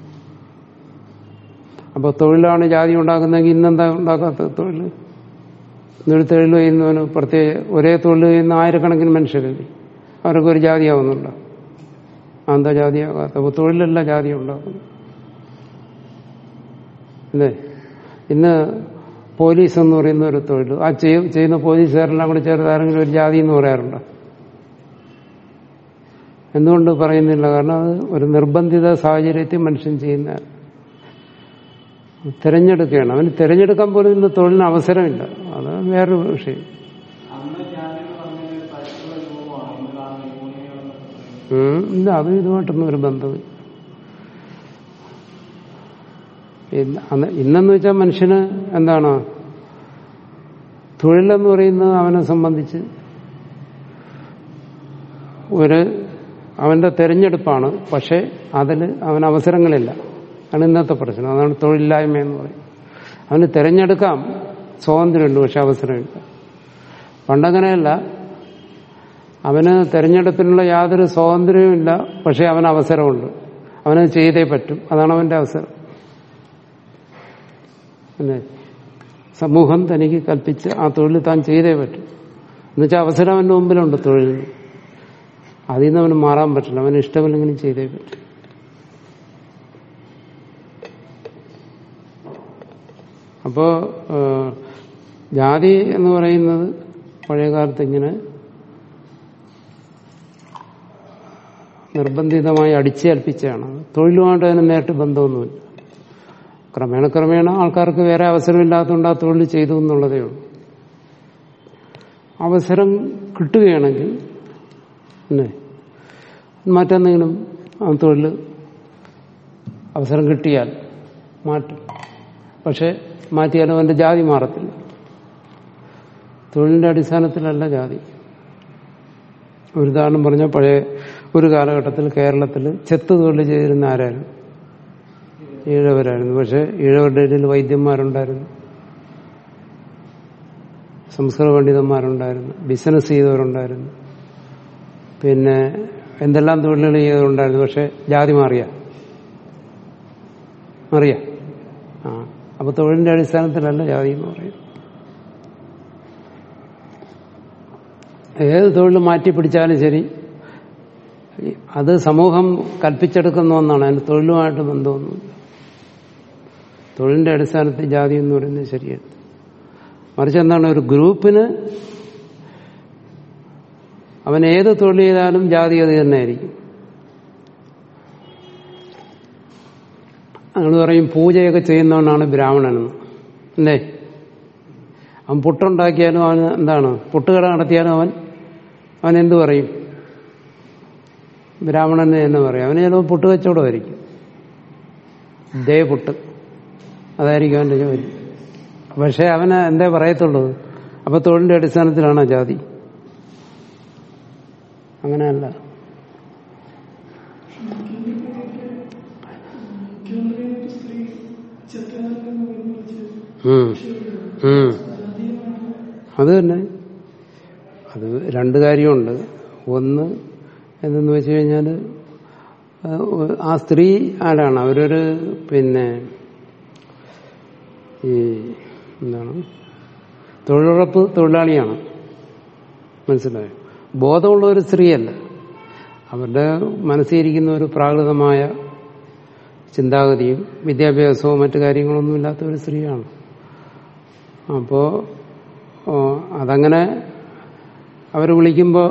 അപ്പോൾ തൊഴിലാണ് ജാതി ഉണ്ടാക്കുന്നതെങ്കിൽ ഇന്നെന്താ ഉണ്ടാക്കാത്ത തൊഴിൽ ഇന്നൊരു തൊഴിൽ ചെയ്യുന്നവന് പ്രത്യേക ഒരേ തൊഴിൽ ചെയ്യുന്ന ആയിരക്കണക്കിന് മനുഷ്യരില്ലേ അവരൊക്കെ ഒരു ജാതിയാവുന്നുണ്ടോ എന്താ ജാതിയാകാത്ത അപ്പോൾ തൊഴിലല്ല ജാതി ഉണ്ടാക്കുന്നു അല്ലേ ഇന്ന് പോലീസ് എന്ന് പറയുന്ന ഒരു തൊഴിൽ ആ ചെയ്യ- ചെയ്യുന്ന പോലീസുകാരെല്ലാം കൂടി ചേർത്ത് ആരെങ്കിലും ഒരു ജാതി എന്ന് പറയാറുണ്ട് എന്തുകൊണ്ട് പറയുന്നില്ല കാരണം അത് ഒരു നിർബന്ധിത സാഹചര്യത്തിൽ മനുഷ്യൻ ചെയ്യുന്ന തിരഞ്ഞെടുക്കുകയാണ് അവന് തിരഞ്ഞെടുക്കാൻ പോലും ഇന്ന് തൊഴിലിന് അവസരമില്ല അത് വേറൊരു വിഷയം അന്ന് ജാതി എന്ന് പറഞ്ഞാൽ ഒരു പഴച്ചുള്ള രൂപമാണ് ഇന്ന് കാണുന്ന യൂണിയനുകൾ ഉം, ഇല്ല അതും ഇതുമായിട്ടൊന്നും ഒരു ബന്ധമില്ല ഇന്ന് അന്ന് ഇന്നെന്ന് വെച്ചാൽ മനുഷ്യന് എന്താണ് തൊഴിലെന്ന് പറയുന്നത് അവനെ സംബന്ധിച്ച് ഒരു അവന്റെ തെരഞ്ഞെടുപ്പാണ് പക്ഷെ അതിൽ അവന് അവസരങ്ങളില്ല അതാണ് ഇന്നത്തെ പ്രശ്നം അതാണ് തൊഴിലില്ലായ്മ എന്ന് പറയും അവന് തിരഞ്ഞെടുക്കാം സ്വാതന്ത്ര്യമുണ്ട് പക്ഷെ അവസരമില്ല പണ്ടങ്ങനെയല്ല അവന് തെരഞ്ഞെടുപ്പിനുള്ള യാതൊരു സ്വാതന്ത്ര്യവും ഇല്ല പക്ഷെ അവന് അവസരമുണ്ട് അവനത് ചെയ്തേ പറ്റും അതാണ് അവന്റെ അവസരം അല്ലേ സമൂഹം തനിക്ക് കൽപ്പിച്ച് ആ തൊഴിൽ താൻ ചെയ്തേ പറ്റും എന്നുവെച്ചാൽ അവസരം അവന്റെ മുമ്പിലുണ്ട് തൊഴിലിന് അതിൽ നിന്ന് അവന് മാറാൻ പറ്റില്ല അവന് ഇഷ്ടമില്ലെങ്കിലും ചെയ്തേ പറ്റും അപ്പോ ഏഹ്, ജാതി എന്ന് പറയുന്നത് പഴയകാലത്ത് ഇങ്ങനെ നിർബന്ധിതമായി അടിച്ചേൽപ്പിച്ചാണ് തൊഴിലുമായിട്ട് അതിന് നേരിട്ട് ബന്ധമൊന്നുമില്ല ക്രമേണ ക്രമേണ ആൾക്കാർക്ക് വേറെ അവസരമില്ലാത്തതുകൊണ്ട് ആ തൊഴിൽ ചെയ്തു എന്നുള്ളതേ ഉള്ളൂ അവസരം കിട്ടുകയാണെങ്കിൽ അല്ലേ മറ്റെന്തെങ്കിലും ആ തൊഴിൽ അവസരം കിട്ടിയാൽ മാറ്റും പക്ഷെ മാറ്റിയാലും അവന്റെ ജാതി മാറത്തില്ല തൊഴിലിന്റെ അടിസ്ഥാനത്തിലല്ല ജാതി ഒരു ഉദാഹരണം പറഞ്ഞാൽ പഴയ ഒരു കാലഘട്ടത്തിൽ കേരളത്തിൽ ചെത്ത് തൊഴിൽ ചെയ്തിരുന്ന ആരായിരുന്നു ഈഴവരായിരുന്നു പക്ഷെ ഈഴവരുടെ ഇടയിൽ വൈദ്യന്മാരുണ്ടായിരുന്നു സംസ്കൃത പണ്ഡിതന്മാരുണ്ടായിരുന്നു ബിസിനസ് ചെയ്തവരുണ്ടായിരുന്നു പിന്നെ എന്തെല്ലാം തൊഴിലുകൾ ചെയ്തവരുണ്ടായിരുന്നു പക്ഷെ ജാതി മാറിയ മാറിയ ആ അപ്പൊ തൊഴിലിന്റെ അടിസ്ഥാനത്തിലല്ല ജാതി എന്ന് പറയുന്നത് ഏത് തൊഴിൽ മാറ്റി പിടിച്ചാലും ശരി അത് സമൂഹം കൽപ്പിച്ചെടുക്കുന്ന ഒന്നാണ് അതിന് തൊഴിലുമായിട്ട് ബന്ധമൊന്നുമില്ല തൊഴിലിന്റെ അടിസ്ഥാനത്തിൽ ജാതി എന്ന് പറയുന്നത് ശരിയാണ് മറിച്ച് എന്താണ് ഒരു ഗ്രൂപ്പിന് അവൻ ഏത് തൊഴിൽ ചെയ്താലും ജാതി അത് തന്നെ ആയിരിക്കും ഞങ്ങൾ പറയും പൂജയൊക്കെ ചെയ്യുന്നവനാണ് ബ്രാഹ്മണനെന്ന് അല്ലേ അവൻ പുട്ടുണ്ടാക്കിയാലും അവൻ എന്താണ് പുട്ടുകട നടത്തിയാലും അവൻ അവൻ എന്തു പറയും ബ്രാഹ്മണന് തന്നെ പറയും അവന് ചിലപ്പോൾ പുട്ട് കച്ചവടമായിരിക്കും ദേ പുട്ട് അതായിരിക്കും അവന്റെ ജോലി പക്ഷെ അവന് എന്തേ പറയത്തുള്ളൂ അപ്പൊ തൊഴിലിന്റെ അടിസ്ഥാനത്തിലാണോ ജാതി അങ്ങനെയല്ല മുഖ്യമന്ത്രി സ്ത്രീ ചെത്തുകാരെന്ന് വിളിച്ച് ഉം. ഉം. അത് തന്നെ അത് രണ്ട് കാര്യമുണ്ട് ഒന്ന് എന്തെന്ന് വെച്ച് കഴിഞ്ഞാൽ ആ സ്ത്രീ ആരാണ് അവരൊരു പിന്നെ ഈ എന്താണ് തൊഴിലുറപ്പ് തൊഴിലാളിയാണ് മനസ്സിലായോ ബോധമുള്ള ഒരു സ്ത്രീയല്ല അവരുടെ മനസ്സിരിക്കുന്ന ഒരു പ്രാകൃതമായ ചിന്താഗതിയും വിദ്യാഭ്യാസവും മറ്റു കാര്യങ്ങളൊന്നും ഇല്ലാത്ത ഒരു സ്ത്രീയാണ് അപ്പോ ഓ, അതങ്ങനെ അവർ വിളിക്കുമ്പോൾ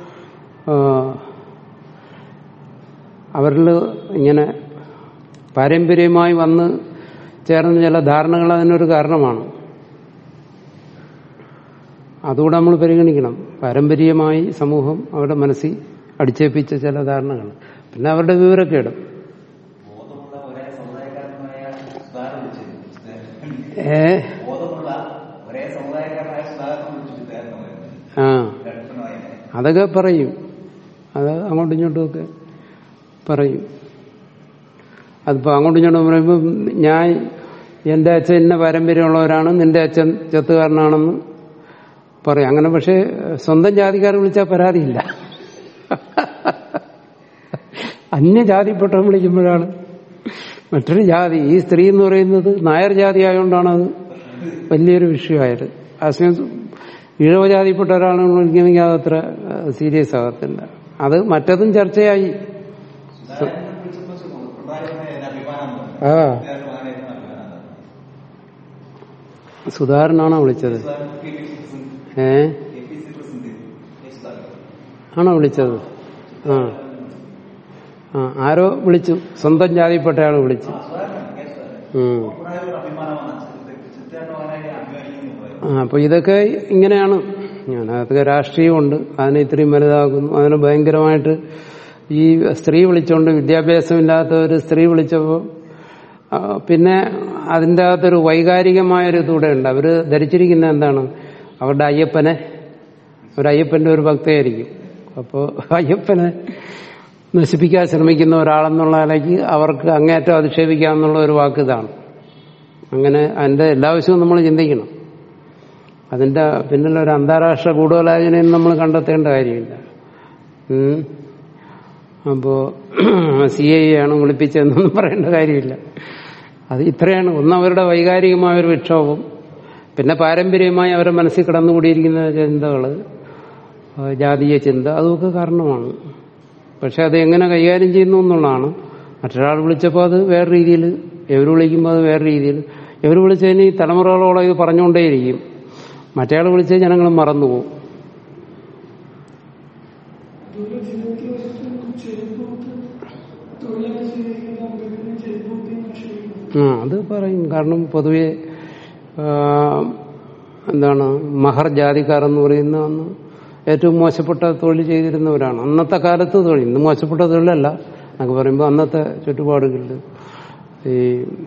അവരിൽ ഇങ്ങനെ പാരമ്പര്യമായി വന്ന് ചേർന്ന ചില ധാരണകൾ അതിനൊരു കാരണമാണ് അതുകൂടെ നമ്മൾ പരിഗണിക്കണം പാരമ്പര്യമായി സമൂഹം അവരുടെ മനസ്സിൽ അടിച്ചേൽപ്പിച്ച ചില ധാരണകൾ പിന്നെ അവരുടെ വിവരക്കേടും ബോധമുള്ള ഒരേ സമുദായക്കാരനായ സുധാകരൻ വിളിച്ചു ഏ ബോധമുള്ള ഒരേ സമുദായക്കാരനായ സുധാകരൻ വിളിച്ചു സുധാകരൻ ആ ലക്ഷണമായി അതൊക്കെ പറയും അത് അങ്ങോട്ടും ഇങ്ങോട്ടും ഒക്കെ പറയും അതിപ്പോ അങ്ങോട്ടും ഇങ്ങോട്ടും പറയുമ്പോൾ ഞാൻ എന്റെ അച്ഛൻ ഇന്ന പാരമ്പര്യമുള്ളവരാണ് നിന്റെ അച്ഛൻ ചെത്തുകാരനാണെന്ന് പറയും അങ്ങനെ പക്ഷെ സ്വന്തം ജാതിക്കാരെ വിളിച്ചാൽ പരാതിയില്ല അന്യജാതിപ്പെട്ടവൻ വിളിക്കുമ്പോഴാണ് മറ്റൊരു ജാതി ഈ സ്ത്രീ എന്ന് പറയുന്നത് നായർ ജാതി ആയതുകൊണ്ടാണ് അത് വലിയൊരു വിഷയമായത് അസമയം ഈഴവജാതിപ്പെട്ട ഒരാളെ വിളിക്കണമെങ്കിൽ അതത്ര സീരിയസ് ആകത്തില്ല അത് മറ്റതും ചർച്ചയായി സുധാകരനെ വിളിച്ചപ്പോൾ പിണറായി എന്നെ അഭിമാനം ആ സുധാകരൻ മകനായിരുന്നു അഭിമാനം സുധാകരനാണോ വിളിച്ചത് Sudhakaran K P C president ഏ K P C president K Sudhakaran ആണോ വിളിച്ചത് ആ ആ ആരോ വിളിച്ചു സ്വന്തം ജാതിപ്പെട്ട ആൾ വിളിച്ചു സുധാകരൻ കെ സുധാകരൻ ഉം. പിണറായി ഒരു അഭിമാനമാണ് ചിത്രയുടെ മകനായി അഭിമാനിക്കുന്നു പറയും ആ അപ്പൊ ഇതൊക്കെ ഇങ്ങനെയാണ് ഞാൻ അതൊക്കെ രാഷ്ട്രീയമുണ്ട് അതിനെ ഇത്രയും വലുതാക്കുന്നു അതിനെ ഭയങ്കരമായിട്ട് ഈ സ്ത്രീ വിളിച്ചുകൊണ്ട് വിദ്യാഭ്യാസമില്ലാത്ത ഒരു സ്ത്രീ വിളിച്ചപ്പോൾ ആ, പിന്നെ അതിൻ്റെ അകത്തൊരു വൈകാരികമായൊരു ഇതൂടെ ഉണ്ട് അവര് ധരിച്ചിരിക്കുന്ന എന്താണ് അവരുടെ അയ്യപ്പനെ ഒരു അയ്യപ്പന്റെ ഒരു ഭക്തയായിരിക്കും അപ്പോൾ അയ്യപ്പനെ നശിപ്പിക്കാൻ ശ്രമിക്കുന്ന ഒരാളെന്നുള്ള നിലയ്ക്ക് അവർക്ക് അങ്ങേറ്റം അധിക്ഷേപിക്കാമെന്നുള്ള ഒരു വാക്ക് ഇതാണ് അങ്ങനെ അതിന്റെ എല്ലാ വശവും നമ്മൾ ചിന്തിക്കണം അതിന്റെ പിന്നിൽ ഒരു അന്താരാഷ്ട്ര ഗൂഢാലോചനയും നമ്മൾ കണ്ടെത്തേണ്ട കാര്യമില്ല ഉം. അപ്പോ സി ഐ ആണ് വിളിപ്പിച്ചതെന്നൊന്നും പറയേണ്ട കാര്യമില്ല അത് ഇത്രയാണ് ഒന്ന് അവരുടെ വൈകാരികമായ ഒരു വിക്ഷോഭം പിന്നെ പാരമ്പര്യമായി അവരുടെ മനസ്സിൽ കടന്നുകൂടിയിരിക്കുന്ന ചിന്തകള് ആ, ജാതീയ ചിന്ത അതൊക്കെ കാരണമാണ് പക്ഷെ അത് എങ്ങനെ കൈകാര്യം ചെയ്യുന്നു എന്നുള്ളതാണ് മറ്റൊരാൾ വിളിച്ചപ്പോൾ അത് വേറെ രീതിയിൽ എവർ വിളിക്കുമ്പോൾ അത് വേറെ രീതിയിൽ എവർ വിളിച്ചതിന് ഈ തലമുറകളോളം ഇത് പറഞ്ഞുകൊണ്ടേയിരിക്കും മറ്റേയാൾ വിളിച്ച ജനങ്ങൾ മറന്നുപോകും അതുപോലെ ജീവിതത്തിൽ ഒരിക്കലും ചെരുപ്പൂത്ത് തൊഴിലൊക്കെ ചെയ്തിരിക്കുന്ന അമ്പലത്തിന് ചെരുപ്പൂത്തി നഷ്ടപ്പെടുന്നു ആ അത് പറയും കാരണം പൊതുവെ ആ, എന്താണ് മഹർ ജാതിക്കാർ എന്ന് പറയുന്ന അന്ന് ഏറ്റവും മോശപ്പെട്ട തൊഴിൽ ചെയ്തിരുന്നവരാണ് അന്നത്തെ കാലത്ത് തൊഴിൽ ഇന്ന് മോശപ്പെട്ട തൊഴിലല്ല എന്നൊക്കെ പറയുമ്പോൾ അന്നത്തെ ചുറ്റുപാടുകളിൽ ഈ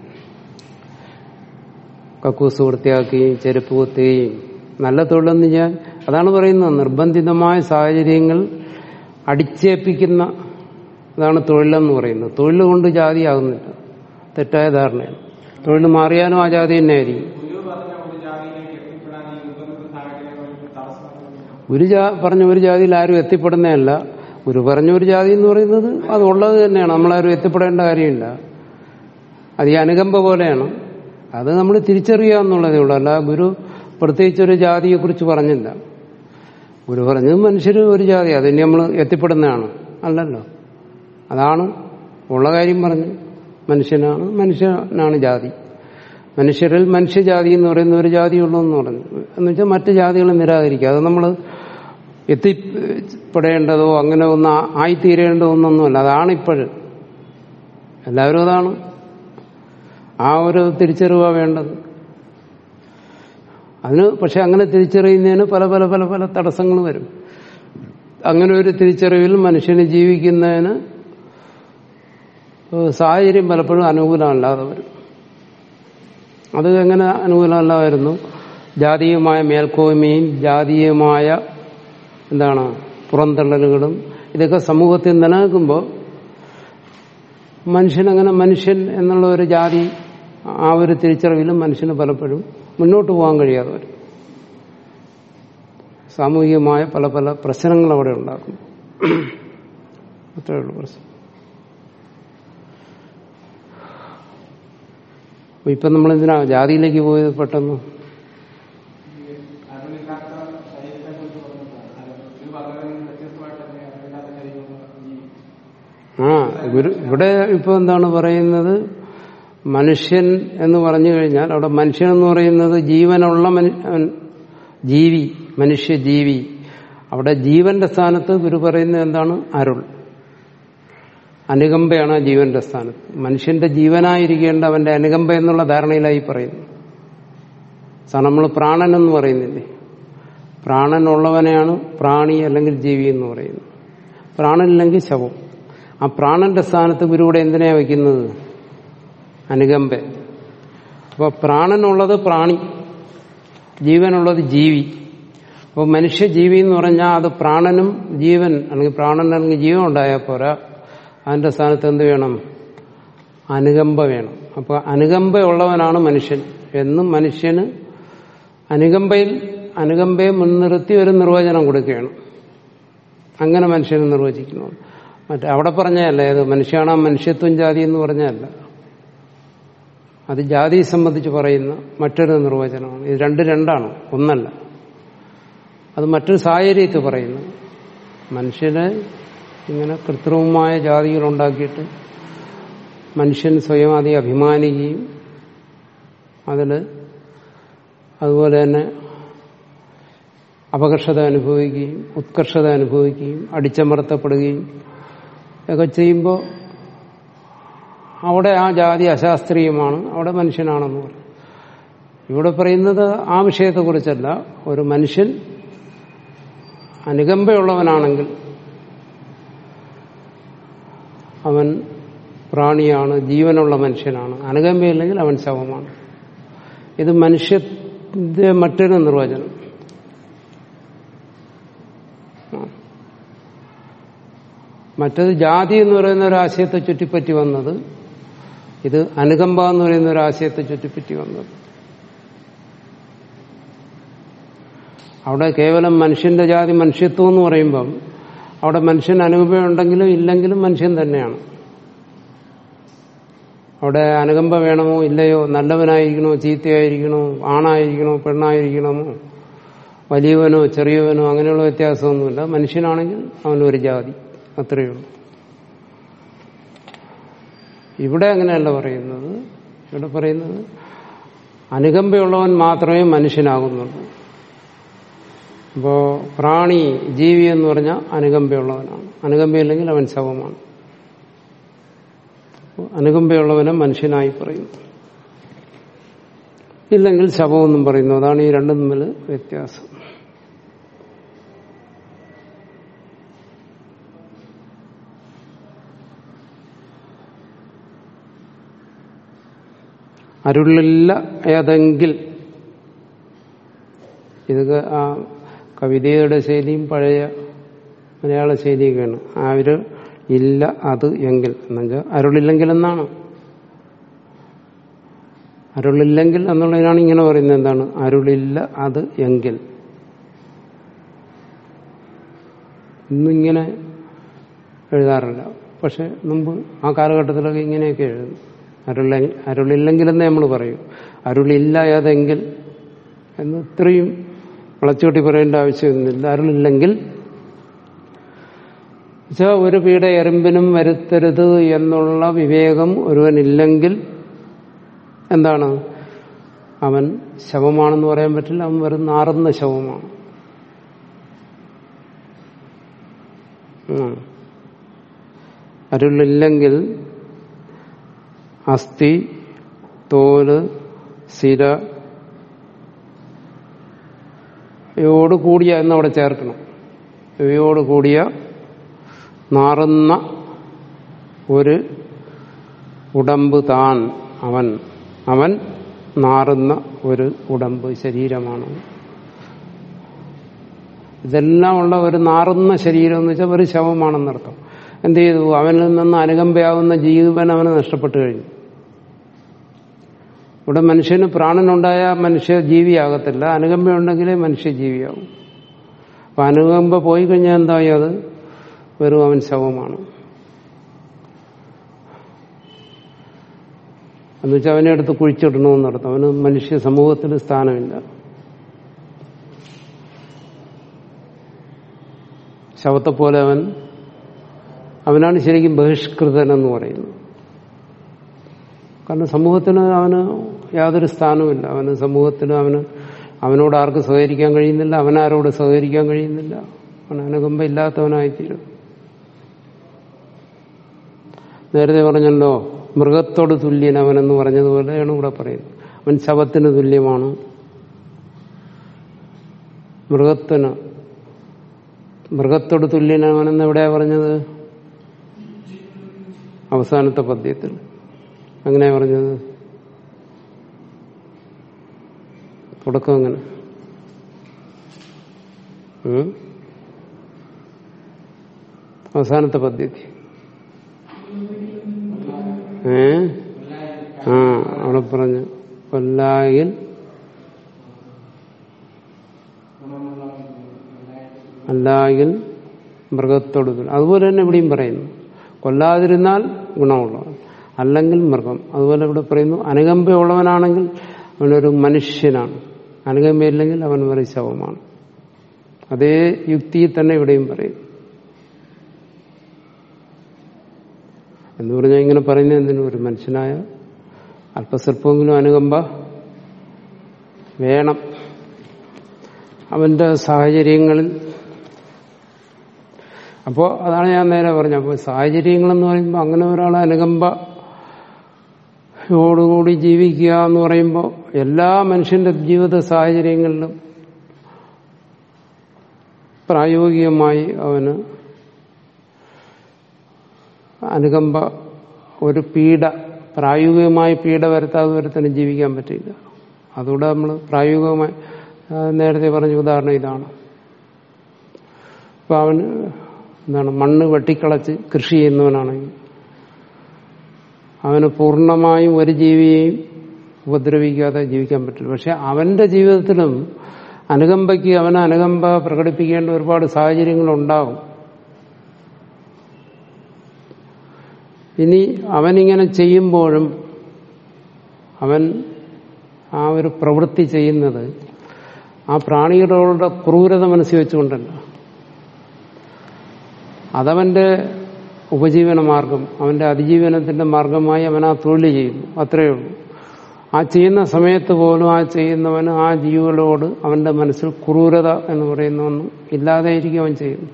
കക്കൂസ് വൃത്തിയാക്കുകയും ചെരുപ്പ് കുത്തുകയും നല്ല തൊഴിലെന്ന് ഞാൻ അതാണ് പറയുന്നത് നിർബന്ധിതമായ സാഹചര്യങ്ങൾ അടിച്ചേൽപ്പിക്കുന്ന അതാണ് തൊഴിലെന്ന് പറയുന്നത് തൊഴിൽ കൊണ്ട് ജാതിയാകുന്നില്ല തെറ്റായ ധാരണയാണ് തൊഴിൽ മാറിയാലും ആ ജാതി തന്നെ ആയിരിക്കും ഗുരു പറഞ്ഞ ഒരു ജാതിയിലേക്ക് എത്തിപ്പെടാൻ ഈ നിർബന്ധിത സാഹചര്യങ്ങൾക്ക് തടസ്സമാകുന്നില്ല ഒരു ജാ പറഞ്ഞ ഒരു ജാതിയിൽ ആരും എത്തിപ്പെടുന്നതല്ല ഗുരു പറഞ്ഞ ഒരു ജാതി എന്ന് പറയുന്നത് അത് ഉള്ളത് തന്നെയാണ് നമ്മളാരും എത്തിപ്പെടേണ്ട കാര്യമില്ല അത് ഈ അനുകമ്പ പോലെയാണ് അത് നമ്മൾ തിരിച്ചറിയുക എന്നുള്ളതേ ഉള്ളൂ അല്ല ഗുരു പ്രത്യേകിച്ച് ഒരു ജാതിയെക്കുറിച്ച് പറഞ്ഞില്ല ഗുരു പറഞ്ഞത് മനുഷ്യർ ഒരു ജാതി അതിന് നമ്മൾ എത്തിപ്പെടുന്നതാണ് അല്ലല്ലോ അതാണ് ഉള്ള കാര്യം പറഞ്ഞു മനുഷ്യനാണ് മനുഷ്യനാണ് ജാതി മനുഷ്യരിൽ മനുഷ്യജാതി എന്ന് പറയുന്ന ഒരു ജാതിയുള്ളൂ എന്ന് പറഞ്ഞു എന്ന് വെച്ചാൽ മറ്റു ജാതികളെ നിരാകരിക്കുക അത് നമ്മൾ എത്തിപ്പെടേണ്ടതോ അങ്ങനെ ഒന്ന് ആയിത്തീരേണ്ടതോ ഒന്നൊന്നുമല്ല അതാണ് ഇപ്പോഴും എല്ലാവരും അതാണ് ആ ഒരു തിരിച്ചറിവാ വേണ്ടത് അതിന് പക്ഷെ അങ്ങനെ തിരിച്ചറിയുന്നതിന് പല പല പല പല തടസ്സങ്ങൾ വരും അങ്ങനെ ഒരു തിരിച്ചറിവിൽ മനുഷ്യന് ജീവിക്കുന്നതിന് സാഹചര്യം പലപ്പോഴും അനുകൂലമല്ലാതെ വരും അത് എങ്ങനെ അനുകൂലമല്ലായിരുന്നു ജാതീയമായ മേൽക്കോയ്മയും ജാതീയമായ എന്താണ് പുറന്തള്ളലുകളും ഇതൊക്കെ സമൂഹത്തിൽ നിലനിൽക്കുമ്പോൾ മനുഷ്യനങ്ങനെ മനുഷ്യൻ എന്നുള്ള ഒരു ജാതി ആ ഒരു തിരിച്ചറിവിലും മനുഷ്യന് പലപ്പോഴും മുന്നോട്ട് പോകാൻ കഴിയാതെ വരും സാമൂഹികമായ പല പല പ്രശ്നങ്ങൾ അവിടെ ഉണ്ടാക്കും അത്രയേ ഉള്ളൂ പ്രശ്നം അപ്പൊ ഇപ്പൊ നമ്മൾ എന്തിനാ ജാതിയിലേക്ക് പോയത് പെട്ടെന്ന് അറിവില്ലാത്ത ശരീരത്തെ കുറിച്ച് പറഞ്ഞതാണ് ഗുരു പറഞ്ഞതിൽ നിന്ന് വ്യത്യസ്തമായിട്ട് തന്നെ അറിവില്ലാത്ത ശരീരം ജീവി ആ ഗുരു ഇവിടെ ഇപ്പൊ എന്താണ് പറയുന്നത് മനുഷ്യൻ എന്ന് പറഞ്ഞു കഴിഞ്ഞാൽ അവിടെ മനുഷ്യൻ എന്ന് പറയുന്നത് ജീവനുള്ള മനു- അവൻ- ജീവി മനുഷ്യ ജീവി അവിടെ ജീവന്റെ സ്ഥാനത്ത് ഗുരു പറയുന്നത് എന്താണ് അരുൾ അനുകമ്പയാണ് ആ ജീവന്റെ സ്ഥാനത്ത് മനുഷ്യന്റെ ജീവനായിരിക്കേണ്ട അവന്റെ അനുകമ്പ എന്നുള്ള ധാരണയിലായി പറയുന്നു സാർ നമ്മൾ പ്രാണൻ എന്ന് പറയുന്നില്ലേ പ്രാണനുള്ളവനെയാണ് പ്രാണി അല്ലെങ്കിൽ ജീവി എന്ന് പറയുന്നത് പ്രാണനില്ലെങ്കിൽ ശവം ആ പ്രാണന്റെ സ്ഥാനത്ത് ഗുരുവിടെ എന്തിനാ വയ്ക്കുന്നത് അനുകമ്പ അപ്പോൾ പ്രാണനുള്ളത് പ്രാണി ജീവനുള്ളത് ജീവി അപ്പോൾ മനുഷ്യ ജീവി എന്ന് പറഞ്ഞാൽ അത് പ്രാണനും ജീവൻ അല്ലെങ്കിൽ പ്രാണൻ അല്ലെങ്കിൽ ജീവൻ ഉണ്ടായാൽ പോരാ അതിന്റെ സ്ഥാനത്ത് എന്ത് വേണം അനുകമ്പ വേണം അപ്പോൾ അനുകമ്പയുള്ളവനാണ് മനുഷ്യൻ എന്നും മനുഷ്യന് അനുകമ്പയിൽ അനുകമ്പയെ മുൻനിർത്തി ഒരു നിർവചനം കൊടുക്കുകയാണ് അങ്ങനെ മനുഷ്യനെ നിർവചിക്കുന്നു മറ്റേ അവിടെ പറഞ്ഞതല്ല ഏത് മനുഷ്യനാണ് മനുഷ്യത്വം ജാതി എന്ന് പറഞ്ഞതല്ല അത് ജാതിയെ സംബന്ധിച്ച് പറയുന്ന മറ്റൊരു നിർവചനമാണ് ഇത് രണ്ട് രണ്ടാണ് ഒന്നല്ല അത് മറ്റൊരു സാഹചര്യത്തിൽ പറയുന്നു മനുഷ്യനെ ഇങ്ങനെ കൃത്രിമമായ ജാതികൾ ഉണ്ടാക്കിയിട്ട് മനുഷ്യൻ സ്വയം അതി അഭിമാനിക്കുകയും അതിൽ അതുപോലെ തന്നെ അപകർഷത അനുഭവിക്കുകയും ഉത്കർഷത അനുഭവിക്കുകയും അടിച്ചമർത്തപ്പെടുകയും ഒക്കെ ചെയ്യുമ്പോൾ അവിടെ ആ ജാതി അശാസ്ത്രീയമാണ് അവിടെ മനുഷ്യനാണെന്ന് പറയും ഇവിടെ പറയുന്നത് ആ വിഷയത്തെക്കുറിച്ചല്ല ഒരു മനുഷ്യൻ അനുകമ്പയുള്ളവനാണെങ്കിൽ അവൻ പ്രാണിയാണ് ജീവനുള്ള മനുഷ്യനാണ് അനുകമ്പയില്ലെങ്കിൽ അവൻ ശവമാണ് ഇത് മനുഷ്യന്റെ മറ്റൊരു നിർവചനം ആ. മറ്റത് ജാതി എന്ന് പറയുന്ന ഒരു ആശയത്തെ ചുറ്റിപ്പറ്റി വന്നത് ഇത് അനുകമ്പ എന്ന് പറയുന്ന ഒരു ആശയത്തെ ചുറ്റിപ്പറ്റി വന്നത് അവിടെ കേവലം മനുഷ്യന്റെ ജാതി മനുഷ്യത്വം എന്ന് പറയുമ്പം അവിടെ മനുഷ്യൻ അനുകമ്പ ഉണ്ടെങ്കിലും ഇല്ലെങ്കിലും മനുഷ്യൻ തന്നെയാണ് അവിടെ അനുകമ്പ വേണമോ ഇല്ലയോ നല്ലവനായിരിക്കണോ ചീത്തയായിരിക്കണോ ആണായിരിക്കണോ പെണ്ണായിരിക്കണമോ വലിയവനോ ചെറിയവനോ അങ്ങനെയുള്ള വ്യത്യാസമൊന്നുമില്ല മനുഷ്യനാണെങ്കിൽ അവനൊരു ജാതി അത്രയേ ഉള്ളൂ ഇവിടെ അങ്ങനെയല്ല പറയുന്നത് ഇവിടെ പറയുന്നത് അനുകമ്പയുള്ളവൻ മാത്രമേ മനുഷ്യനാകുന്നുള്ളൂ അപ്പോ പ്രാണി ജീവി എന്ന് പറഞ്ഞാൽ അനുകമ്പയുള്ളവനാണ് അനുകമ്പയില്ലെങ്കിൽ അവൻ ശവമാണ് അപ്പോ അനുകമ്പയുള്ളവനെ മനുഷ്യനായി പറയുന്നു ഇല്ലെങ്കിൽ ശവമെന്നും പറയുന്നു അതാണ് ഈ രണ്ടും തമ്മിൽ വ്യത്യാസം അരുളില്ല ഏതെങ്കിൽ ഇതൊക്കെ ആ കവിതയുടെ ശൈലിയും പഴയ മലയാള ശൈലിയൊക്കെയാണ് അവര് ഇല്ല അത് എങ്കിൽ എന്നുവെച്ചാൽ അരുളില്ലെങ്കിൽ എന്നാണ് അരുളില്ലെങ്കിൽ എന്നുള്ളതിനാണ് ഇങ്ങനെ പറയുന്നത് എന്താണ് അരുളില്ല അത് എങ്കിൽ ഇന്നിങ്ങനെ എഴുതാറില്ല പക്ഷെ മുമ്പ് ആ കാലഘട്ടത്തിലൊക്കെ ഇങ്ങനെയൊക്കെ എഴുതും അരുള അരുളില്ലെങ്കിലെന്നേ നമ്മൾ പറയും അരുളില്ല ഏതെങ്കിൽ എന്ന് ഇത്രയും വളച്ചുകൂട്ടി പറയേണ്ട ആവശ്യമൊന്നുമില്ല അരുളില്ലെങ്കിൽ വെച്ചാൽ ഒരു പീഡ എറുമ്പിനും വരുത്തരുത് എന്നുള്ള വിവേകം ഒരുവനില്ലെങ്കിൽ എന്താണ് അവൻ ശവമാണെന്ന് പറയാൻ പറ്റില്ല അവൻ വെറും നാറുന്ന ശവമാണ് ഉം. അരുളില്ലെങ്കിൽ അസ്ഥി തോല് സിര ഇവയോട് കൂടിയ എന്നവിടെ ചേർക്കണം ഇവയോട് കൂടിയ നാറുന്ന ഒരു ഉടമ്പ് താൻ അവൻ അവൻ നാറുന്ന ഒരു ഉടമ്പ് ശരീരമാണ് ഇതെല്ലാം ഉള്ള ഒരു നാറുന്ന ശരീരം എന്ന് വെച്ചാൽ ഒരു ശവമാണെന്നർത്ഥം എന്ത് ചെയ്തു അവനിൽ നിന്ന് അനുകമ്പയാവുന്ന ജീവൻ അവന് നഷ്ടപ്പെട്ടു കഴിഞ്ഞു ഇവിടെ മനുഷ്യന് പ്രാണനുണ്ടായ മനുഷ്യ ജീവിയാകത്തില്ല അനുകമ്പയുണ്ടെങ്കിലേ മനുഷ്യ ജീവിയാവും അപ്പൊ അനുകമ്പ പോയി കഴിഞ്ഞാൽ എന്തായി അത് വെറും അവൻ ശവമാണ് എന്നുവെച്ചാൽ അവനെ എടുത്ത് കുഴിച്ചിടണമെന്നർത്ഥം അവന് മനുഷ്യ സമൂഹത്തിൽ സ്ഥാനമില്ല ശവത്തെ പോലെ അവൻ അവനാണ് ശരിക്കും ബഹിഷ്കൃതൻ എന്ന് പറയുന്നത് കാരണം സമൂഹത്തിന് അവന് യാതൊരു സ്ഥാനവുമില്ല അവന് സമൂഹത്തിന് അവന് അവനോട് ആർക്ക് സഹകരിക്കാൻ കഴിയുന്നില്ല അവനാരോട് സഹകരിക്കാൻ കഴിയുന്നില്ല അവൻ അനുകമ്പ ഇല്ലാത്തവനായിത്തീരും നേരത്തെ പറഞ്ഞല്ലോ മൃഗത്തോട് തുല്യൻ അവനെന്ന് പറഞ്ഞതുപോലെയാണ് ഇവിടെ പറയുന്നത് അവൻ ശവത്തിന് തുല്യമാണ് മൃഗത്തിന് മൃഗത്തോട് തുല്യനവനെന്ന് എവിടെയാ പറഞ്ഞത് അവസാനത്തെ പദ്യത്തിൽ അങ്ങനെയാ പറഞ്ഞത് തുടക്കം അങ്ങനെ ഉം? അവസാനത്തെ പദ്യത്തിൽ ഏ ആ അവിടെ പറഞ്ഞു കൊല്ലായിൽ അല്ലായിൽ മൃഗത്തോട് തുല്യം. അതുപോലെ തന്നെ ഇവിടെയും പറയുന്നു കൊല്ലാതിരുന്നാൽ ഗുണമുള്ളവൻ അല്ലെങ്കിൽ മൃഗം അതുപോലെ ഇവിടെ പറയുന്നു അനുകമ്പയുള്ളവനാണെങ്കിൽ അവനൊരു മനുഷ്യനാണ് അനുകമ്പയില്ലെങ്കിൽ അവൻ ഒരു ശവമാണ് അതേ യുക്തിയിൽ തന്നെ ഇവിടെയും പറയും എന്ന് പറഞ്ഞാൽ ഇങ്ങനെ പറയുന്നത് എന്തിനും ഒരു മനുഷ്യനായ അല്പസ്വല്പമെങ്കിലും അനുകമ്പ വേണം അവന്റെ സാഹചര്യങ്ങളിൽ അപ്പോൾ അതാണ് ഞാൻ നേരെ പറഞ്ഞത് അപ്പോൾ സാഹചര്യങ്ങളെന്ന് പറയുമ്പോൾ അങ്ങനെ ഒരാൾ അനുകമ്പയോടുകൂടി ജീവിക്കുക എന്ന് പറയുമ്പോൾ എല്ലാ മനുഷ്യന്റെ ജീവിത സാഹചര്യങ്ങളിലും പ്രായോഗികമായി അവന് അനുകമ്പ ഒരു പീഡ പ്രായോഗികമായി പീഡ വരുത്താതെ ഒരുത്തനും ജീവിക്കാൻ പറ്റില്ല അതുകൂടെ നമ്മൾ പ്രായോഗികമായി ആ, നേരത്തെ പറഞ്ഞ ഉദാഹരണം ഇതാണ് ഇപ്പൊ അവന് എന്താണ് മണ്ണ് വെട്ടിക്കളച്ച് കൃഷി ചെയ്യുന്നവനാണെങ്കിൽ അവന് പൂർണ്ണമായും ഒരു ജീവിയെയും ഉപദ്രവിക്കാതെ ജീവിക്കാൻ പറ്റില്ല പക്ഷെ അവന്റെ ജീവിതത്തിലും അനുകമ്പയ്ക്ക് അവന് അനുകമ്പ പ്രകടിപ്പിക്കേണ്ട ഒരുപാട് സാഹചര്യങ്ങളുണ്ടാകും ഇനി അവനിങ്ങനെ ചെയ്യുമ്പോഴും അവൻ ആ ഒരു പ്രവൃത്തി ചെയ്യുന്നത് ആ പ്രാണികളുടെ ക്രൂരത മനസ്സിൽ വെച്ചുകൊണ്ടല്ല അതവന്റെ ഉപജീവന മാർഗം അവന്റെ അതിജീവനത്തിന്റെ മാർഗമായി അവൻ ആ തൊഴിൽ ചെയ്യുന്നു അത്രയേ ഉള്ളൂ ആ ചെയ്യുന്ന സമയത്ത് പോലും ആ ചെയ്യുന്നവന് ആ ജീവികളോട് അവന്റെ മനസ്സിൽ ക്രൂരത എന്ന് പറയുന്ന ഒന്നും ഇല്ലാതെ ഇരിക്കും അവൻ ചെയ്യുന്നു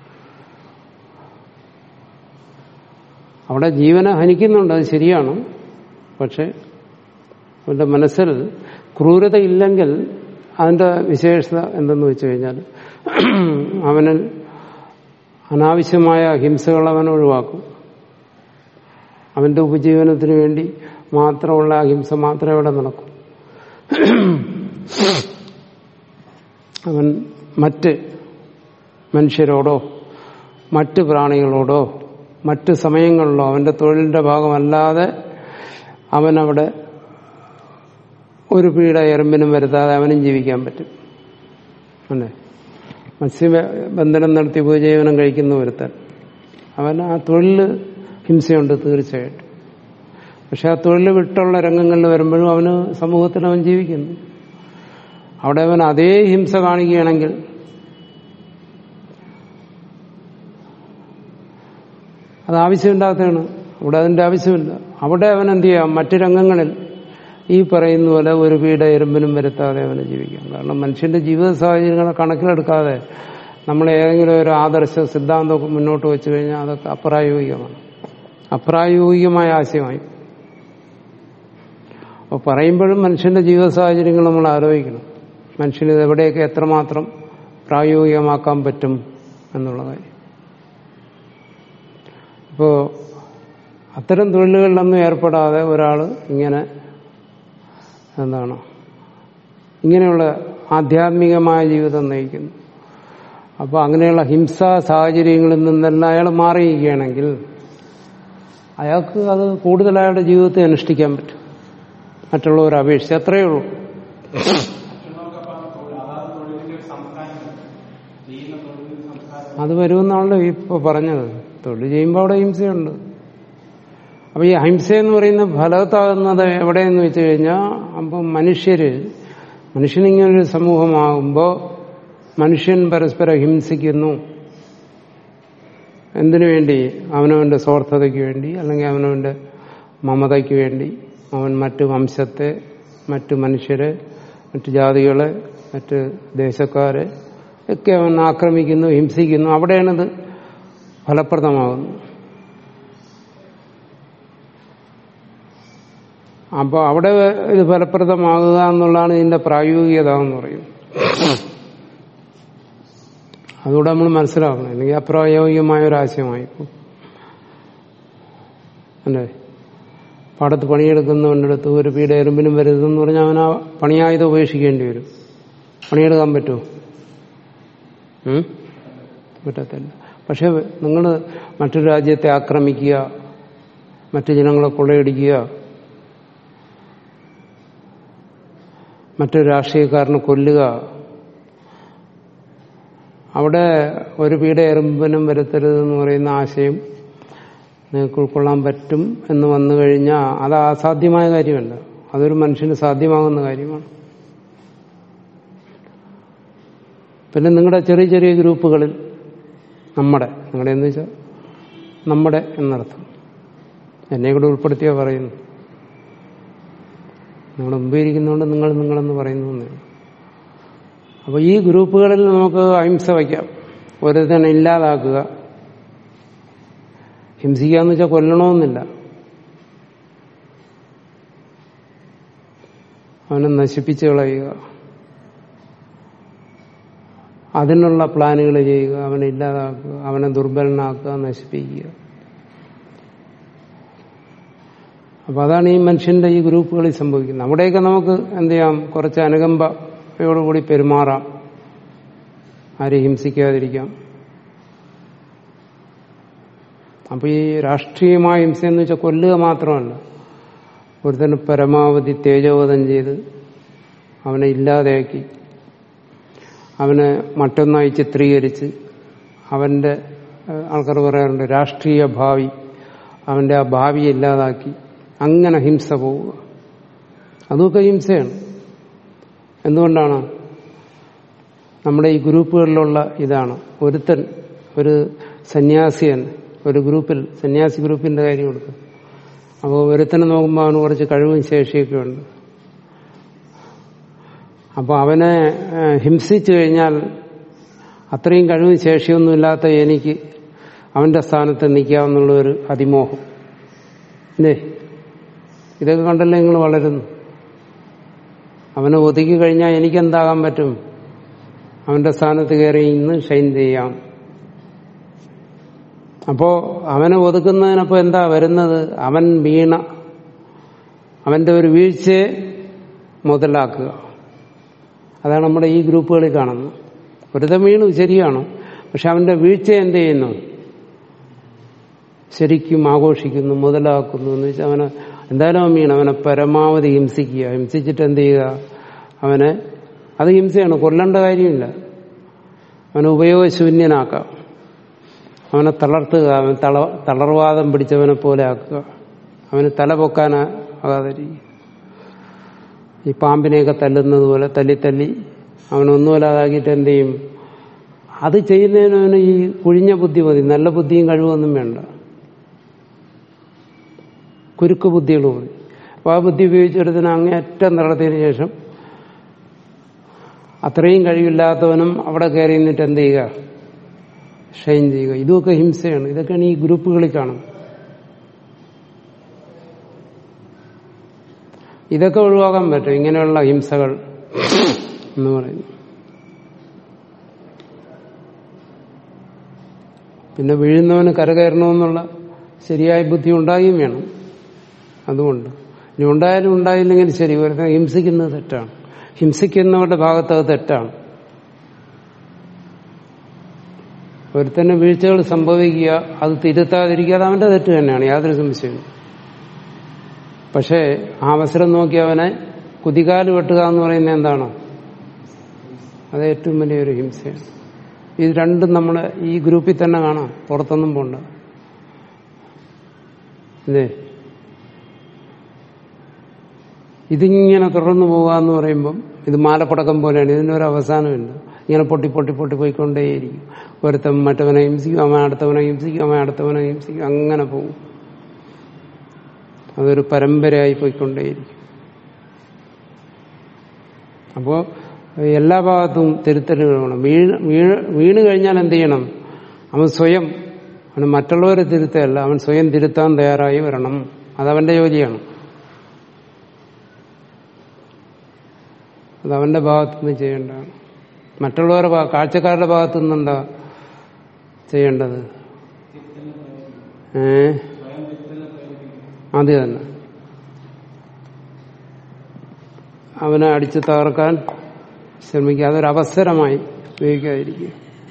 അവിടെ ജീവനെ ഹനിക്കുന്നുണ്ട് അത് ശരിയാണ് പക്ഷെ അവന്റെ മനസ്സിൽ ക്രൂരത ഇല്ലെങ്കിൽ അതിന്റെ വിശേഷത എന്തെന്ന് വെച്ച് കഴിഞ്ഞാൽ അവനിൽ അനാവശ്യമായ ഹിംസകൾ അവൻ ഒഴിവാക്കും അവന്റെ ഉപജീവനത്തിന് വേണ്ടി മാത്രമുള്ള അഹിംസ മാത്രമേ അവിടെ നടക്കൂ അവൻ മറ്റ് മനുഷ്യരോടോ മറ്റ് പ്രാണികളോടോ മറ്റ് സമയങ്ങളിലോ അവന്റെ തൊഴിലിന്റെ ഭാഗമല്ലാതെ അവനവിടെ ഒരു പീഡ എറുമ്പിനും വരുത്താതെ അവനും ജീവിക്കാൻ പറ്റും അല്ലേ മത്സ്യബന്ധനം നടത്തി ഉപജീവനം കഴിക്കുന്ന ഒരുത്തൻ അവൻ ആ തൊഴിൽ ഹിംസയുണ്ട് തീർച്ചയായിട്ടും പക്ഷെ ആ തൊഴിൽ വിട്ടുള്ള രംഗങ്ങളിൽ വരുമ്പോഴും അവന് സമൂഹത്തിൽ അവൻ ജീവിക്കുന്നു അവിടെ അവൻ അതേ ഹിംസ കാണിക്കുകയാണെങ്കിൽ അത് ആവശ്യമില്ലാത്തതാണ് അവിടെ അതിന്റെ ആവശ്യമില്ല അവിടെ അവൻ എന്ത് ചെയ്യാം മറ്റു രംഗങ്ങളിൽ ഈ പറയുന്ന പോലെ ഒരു വീട് എറുമ്പിനും വരുത്താതെ അവന് ജീവിക്കാം കാരണം മനുഷ്യന്റെ ജീവിത സാഹചര്യങ്ങളെ കണക്കിലെടുക്കാതെ നമ്മൾ ഏതെങ്കിലും ഒരു ആദർശ സിദ്ധാന്തമൊക്കെ മുന്നോട്ട് വെച്ചു കഴിഞ്ഞാൽ അതൊക്കെ അപ്രായോഗികമാണ് അപ്രായോഗികമായ ആശയമായി അപ്പോൾ പറയുമ്പോഴും മനുഷ്യന്റെ ജീവിത സാഹചര്യങ്ങൾ നമ്മൾ ആലോചിക്കണം മനുഷ്യന് ഇത് എവിടെയൊക്കെ എത്രമാത്രം പ്രായോഗികമാക്കാൻ പറ്റും എന്നുള്ള കാര്യം ഇപ്പോൾ അത്തരം തൊഴിലുകളിലൊന്നും ഏർപ്പെടാതെ ഒരാൾ ഇങ്ങനെ എന്താണ് ഇങ്ങനെയുള്ള ആധ്യാത്മികമായ ജീവിതം നയിക്കുന്നു അപ്പോൾ അങ്ങനെയുള്ള ഹിംസാ സാഹചര്യങ്ങളിൽ നിന്നെല്ലാം അയാൾ മാറിയിരിക്കുകയാണെങ്കിൽ അയാൾക്ക് അത് കൂടുതൽ അയാളുടെ ജീവിതത്തെ അനുഷ്ഠിക്കാൻ പറ്റും മറ്റുള്ളവരെ അപേക്ഷിച്ച് അത്രയേ ഉള്ളൂ മറ്റുള്ളവർക്കപ്പം തൊഴിൽ അതാത് തൊഴിലിന്റെ ഒരു സംസ്കാരം ചെയ്യുന്ന തൊഴിലിന്റെ സംസ്കാരം അത് വരുമെന്നാണല്ലോ ഇപ്പൊ പറഞ്ഞത് തൊഴിൽ ചെയ്യുമ്പോൾ അവിടെ ഹിംസയുണ്ട് അപ്പൊ ഈ അഹിംസ എന്ന് പറയുന്ന ഫലത്താകുന്നത് എവിടെയെന്ന് വെച്ച് കഴിഞ്ഞാൽ അപ്പം മനുഷ്യര് മനുഷ്യനിങ്ങനൊരു സമൂഹമാകുമ്പോൾ മനുഷ്യൻ പരസ്പരം ഹിംസിക്കുന്നു എന്തിനു വേണ്ടി അവനവന്റെ സ്വാർത്ഥതയ്ക്ക് വേണ്ടി അല്ലെങ്കിൽ അവനവന്റെ മമതയ്ക്ക് വേണ്ടി അവൻ മറ്റു വംശത്തെ മറ്റു മനുഷ്യരെ മറ്റു ജാതികളെ മറ്റ് ദേശക്കാരെ ഒക്കെ അവൻ ആക്രമിക്കുന്നു ഹിംസിക്കുന്നു അവിടെയാണിത് ഫലപ്രദമാകുന്നത് അപ്പോൾ അവിടെ ഇത് ഫലപ്രദമാകുക എന്നുള്ളതാണ് ഇതിന്റെ പ്രായോഗികത എന്ന് പറയുന്നത് അതുകൂടെ നമ്മൾ മനസ്സിലാക്കണം അല്ലെങ്കിൽ അപ്രായോഗികമായ ഒരു ആശയമായി അല്ലേ പാടത്ത് പണിയെടുക്കുന്നവൻ്റെ അടുത്ത് ഒരു പീഡ എറുമ്പിനും വരുതെന്ന് പറഞ്ഞാൽ അവൻ ആ പണിയായുധം ഉപേക്ഷിക്കേണ്ടി വരും പണിയെടുക്കാൻ പറ്റുമോ ഉം? പറ്റത്തില്ല പക്ഷെ നിങ്ങൾ മറ്റൊരു രാജ്യത്തെ ആക്രമിക്കുക മറ്റു ജനങ്ങളെ കൊള്ളയടിക്കുക മറ്റൊരു രാഷ്ട്രീയക്കാരനെ കൊല്ലുക അവിടെ ഒരു പീഡ എറുമ്പിനും വരുത്തരുതെന്ന് പറയുന്ന ആശയം നിങ്ങൾക്ക് ഉൾക്കൊള്ളാൻ പറ്റും എന്ന് വന്നു കഴിഞ്ഞാൽ അത് അസാധ്യമായ കാര്യമല്ല അതൊരു മനുഷ്യന് സാധ്യമാകുന്ന കാര്യമാണ് പിന്നെ നിങ്ങളുടെ ചെറിയ ചെറിയ ഗ്രൂപ്പുകളിൽ നമ്മുടെ നിങ്ങളുടെ എന്ന് വെച്ചാൽ നമ്മുടെ എന്നർത്ഥം എന്നെ കൂടെ ഉൾപ്പെടുത്തിയാ പറയുന്നു നിങ്ങളുടെ മുമ്പേ ഇരിക്കുന്നതുകൊണ്ട് നിങ്ങൾ നിങ്ങളെന്ന് പറയുന്നു എന്നേ ഉള്ളൂ. അപ്പൊ ഈ ഗ്രൂപ്പുകളിൽ നമുക്ക് അഹിംസ വയ്ക്കാം ഒരുതന്നെ ഇല്ലാതാക്കുക ഹിംസിക്കാന്ന് വെച്ചാൽ കൊല്ലണമെന്നില്ല അവനെ നശിപ്പിച്ചു കളയുക അതിനുള്ള പ്ലാനുകൾ ചെയ്യുക അവനെ ഇല്ലാതാക്കുക അവനെ ദുർബലനാക്കുക നശിപ്പിക്കുക അപ്പൊ അതാണ് ഈ മനുഷ്യന്റെ ഈ ഗ്രൂപ്പുകളിൽ സംഭവിക്കുന്നത് അവിടെയൊക്കെ നമുക്ക് എന്ത് ചെയ്യാം കുറച്ച് അനുകമ്പയോടുകൂടി പെരുമാറാം ആരെ ഹിംസിക്കാതിരിക്കാം അപ്പൊ ഈ രാഷ്ട്രീയമായ ഹിംസ എന്ന് വെച്ചാൽ കൊല്ലുക മാത്രമല്ല ഒരുത്തന് പരമാവധി തേജോവധം ചെയ്ത് അവനെ ഇല്ലാതെയാക്കി അവനെ മറ്റൊന്നായി ചിത്രീകരിച്ച് അവന്റെ ഏഹ്, ആൾക്കാർ പറയാറുണ്ട് രാഷ്ട്രീയ ഭാവി അവന്റെ ആ ഭാവി ഇല്ലാതാക്കി അങ്ങനെ ഹിംസ പോവുക അതൊക്കെ ഹിംസയാണ് എന്തുകൊണ്ടാണ് നമ്മുടെ ഈ ഗ്രൂപ്പുകളിലുള്ള ഇതാണ് ഒരുത്തൻ ഒരു സന്യാസിയൻ ഒരു ഗ്രൂപ്പിൽ സന്യാസി ഗ്രൂപ്പിന്റെ കാര്യം കൊടുക്കും അപ്പോൾ ഒരുത്തനെ നോക്കുമ്പോൾ അവന് കുറച്ച് കഴിവും ശേഷിയൊക്കെ ഉണ്ട് അപ്പോൾ അവനെ ഏഹ്, ഹിംസിച്ചു കഴിഞ്ഞാൽ അത്രയും കഴിവും ശേഷിയൊന്നും ഇല്ലാത്ത എനിക്ക് അവന്റെ സ്ഥാനത്ത് നിൽക്കാമെന്നുള്ള ഒരു അതിമോഹം അല്ലേ ഇതൊക്കെ കണ്ടല്ലേ നിങ്ങൾ വളരുന്നു അവനെ ഒതുക്കി കഴിഞ്ഞാൽ എനിക്കെന്താകാൻ പറ്റും അവന്റെ സ്ഥാനത്ത് കയറി ഇന്ന് ഷൈൻ ചെയ്യാം അപ്പോ അവനെ ഒതുക്കുന്നതിനപ്പോ എന്താ വരുന്നത് അവൻ വീണ അവന്റെ ഒരു വീഴ്ചയെ മുതലാക്കുക അതാണ് നമ്മുടെ ഈ ഗ്രൂപ്പുകളിൽ കാണുന്നത് ഒരുതം വീണു ശരിയാണ് പക്ഷെ അവന്റെ വീഴ്ച എന്ത് ചെയ്യുന്നു ശരിക്കും ആഘോഷിക്കുന്നു മുതലാക്കുന്നു എന്ന് വെച്ചാൽ അവനെ എന്തായാലും അവൻ വീണ് അവനെ പരമാവധി ഹിംസിക്കുക ഹിംസിച്ചിട്ട് എന്ത് ചെയ്യുക അവനെ അത് ഹിംസയാണ് കൊല്ലേണ്ട കാര്യമില്ല അവനെ ഉപയോഗശൂന്യനാക്കാം അവനെ തളർത്തുക അവൻ തള തളർവാദം പിടിച്ചവനെ പോലെ ആക്കുക അവന് തല പൊക്കാനാകാതിരിക്കുക ഈ പാമ്പിനെയൊക്കെ തല്ലുന്നത് പോലെ തല്ലി തല്ലി അവനൊന്നുമല്ലാതാക്കിയിട്ട് എന്ത് ചെയ്യും അത് ചെയ്യുന്നതിന് അവന് ഈ കുഴിഞ്ഞ ബുദ്ധി മതി നല്ല ബുദ്ധിയും കഴിവൊന്നും വേണ്ട കുരുക്ക് ബുദ്ധികൾ മതി അപ്പോൾ ആ ബുദ്ധി ഉപയോഗിച്ചെടുത്തിന് അങ്ങേയറ്റം നടത്തിയതിനു ശേഷം അത്രയും കഴിവില്ലാത്തവനും അവിടെ കയറി നിന്നിട്ട് എന്ത് ചെയ്യുക ഷൈൻ ചെയ്യുക ഇതൊക്കെ ഹിംസയാണ് ഇതൊക്കെയാണ് ഈ ഗ്രൂപ്പുകളിൽ കാണുന്നത് ഇതൊക്കെ ഒഴിവാക്കാൻ പറ്റും ഇങ്ങനെയുള്ള ഹിംസകൾ എന്ന് പറയുന്നു പിന്നെ വീഴുന്നവന് കരകയറണമെന്നുള്ള ശരിയായ ബുദ്ധി ഉണ്ടാകുകയും വേണം അതുകൊണ്ട് ഇനി ഉണ്ടായാലും ഉണ്ടായില്ലെങ്കിൽ ശരി ഒരുത്തൻ ഹിംസിക്കുന്നത് തെറ്റാണ് ഹിംസിക്കുന്നവരുടെ ഭാഗത്ത് അത് തെറ്റാണ് ഒരുത്തന്നെ വീഴ്ചകൾ സംഭവിക്കുക അത് തിരുത്താതിരിക്കുക അത് അവന്റെ തെറ്റ് തന്നെയാണ് യാതൊരു സംശയവും പക്ഷേ ആ അവസരം നോക്കി അവനെ കുതികാല് വെട്ടുക എന്ന് പറയുന്നത് എന്താണ് അത് ഏറ്റവും വലിയൊരു ഹിംസയാണ് ഇത് രണ്ടും നമ്മളെ ഈ ഗ്രൂപ്പിൽ തന്നെ കാണാം പുറത്തൊന്നും പോണ്ട അല്ലേ ഇതിങ്ങനെ തുടർന്നു പോകുക എന്ന് പറയുമ്പം ഇത് മാലപ്പടക്കം പോലെയാണ് ഇതിനൊരു അവസാനമില്ല ഇങ്ങനെ പൊട്ടി പൊട്ടി പൊട്ടി പോയിക്കൊണ്ടേയിരിക്കും ഒരുത്തൻ മറ്റവനെ ഹിംസിക്കും അവൻ അടുത്തവനെ ഹിംസിക്കും അവൻ അടുത്തവനെ ഹിംസിക്കും അങ്ങനെ പോകും അതൊരു പരമ്പരയായി പോയിക്കൊണ്ടേയിരിക്കും അപ്പോ എല്ലാ ഭാഗത്തും തിരുത്തലുകൾ വേണം വീണ് വീണ് വീണ് കഴിഞ്ഞാൽ എന്ത് ചെയ്യണം അവൻ സ്വയം അവന് മറ്റുള്ളവരെ തിരുത്തല്ല അവൻ സ്വയം തിരുത്താൻ തയ്യാറായി വരണം അതവന്റെ ജോലിയാണ് അത് അവന്റെ ഭാഗത്തുനിന്ന് ചെയ്യേണ്ടതാണ് മറ്റുള്ളവരുടെ ഭാഗ കാഴ്ചക്കാരുടെ ഭാഗത്തു നിന്നെന്താ ചെയ്യേണ്ടത് ഏ അത് തന്നെ അവനെ അടിച്ചു തകർക്കാൻ ശ്രമിക്കുക അതൊരു അവസരമായി ഉപയോഗിക്കാതിരിക്കുക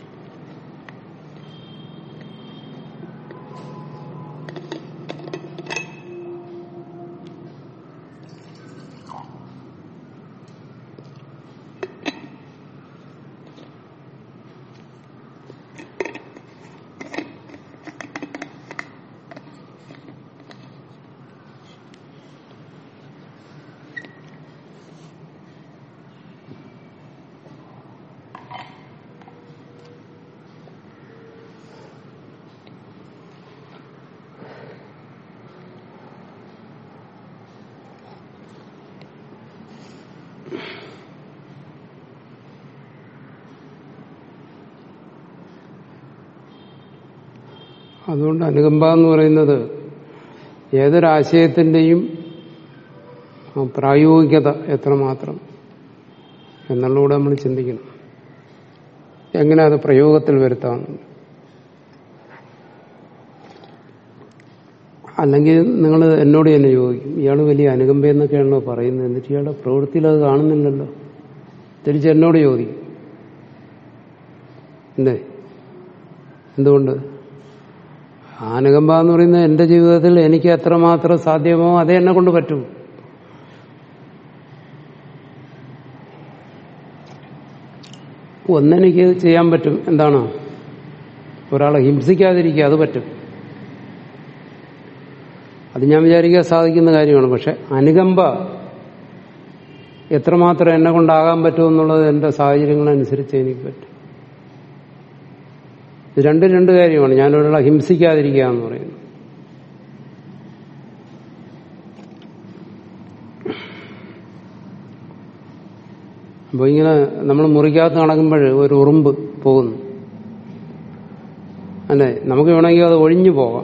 അതുകൊണ്ട് അനുകമ്പ എന്ന് പറയുന്നത് ഏതൊരാശയത്തിന്റെയും ആ പ്രായോഗികത എത്രമാത്രം എന്നുള്ളൂടെ നമ്മൾ ചിന്തിക്കണം എങ്ങനെ അത് പ്രയോഗത്തിൽ വരുത്താമെന്ന് അല്ലെങ്കിൽ നിങ്ങൾ എന്നോട് തന്നെ ചോദിക്കും ഇയാൾ വലിയ അനുകമ്പയെന്നൊക്കെയാണല്ലോ പറയുന്നത് എന്നിട്ട് ഇയാളുടെ പ്രവൃത്തിയിൽ അത് കാണുന്നില്ലല്ലോ തിരിച്ച് എന്നോട് ചോദിക്കും എന്തേ എന്തുകൊണ്ട് അനുകമ്പ എന്ന് പറയുന്നത് എന്റെ ജീവിതത്തിൽ എനിക്ക് എത്രമാത്രം സാധ്യമോ അതേ എന്നെ കൊണ്ട് പറ്റൂ ഒന്നെനിക്ക് ചെയ്യാൻ പറ്റും എന്താണ് ഒരാളെ ഹിംസിക്കാതിരിക്കുക അത് പറ്റും അത് ഞാൻ വിചാരിക്കാൻ സാധിക്കുന്ന കാര്യമാണ് പക്ഷെ അനുകമ്പ എത്രമാത്രം എന്നെ കൊണ്ടാകാൻ പറ്റുമെന്നുള്ളത് എന്റെ സാഹചര്യങ്ങളനുസരിച്ച് എനിക്ക് പറ്റും ഇത് രണ്ടും രണ്ട് കാര്യമാണ് ഞാൻ ഒരാളെ ഹിംസിക്കാതിരിക്കുക എന്ന് പറയുന്നത് അപ്പോൾ ഇങ്ങനെ നമ്മൾ മുറിക്കകത്ത് നടക്കുമ്പോൾ ഒരു ഉറുമ്പ് പോകുന്നു അല്ലേ നമുക്ക് വേണമെങ്കിൽ അത് ഒഴിഞ്ഞു പോകാം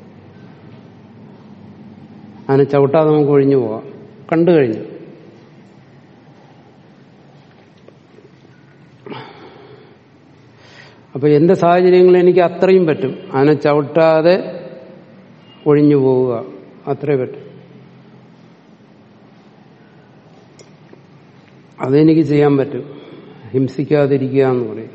അതിനെ ചവിട്ടാതെ നമുക്ക് ഒഴിഞ്ഞു പോകാം കണ്ടു കഴിഞ്ഞു അപ്പൊ എന്റെ സാഹചര്യങ്ങളിൽ എനിക്ക് അത്രയും പറ്റും അതിനെ ചവിട്ടാതെ ഒഴിഞ്ഞു പോവുക അത്രേ പറ്റും അതെനിക്ക് ചെയ്യാൻ പറ്റും ഹിംസിക്കാതിരിക്കുക എന്ന് പറയും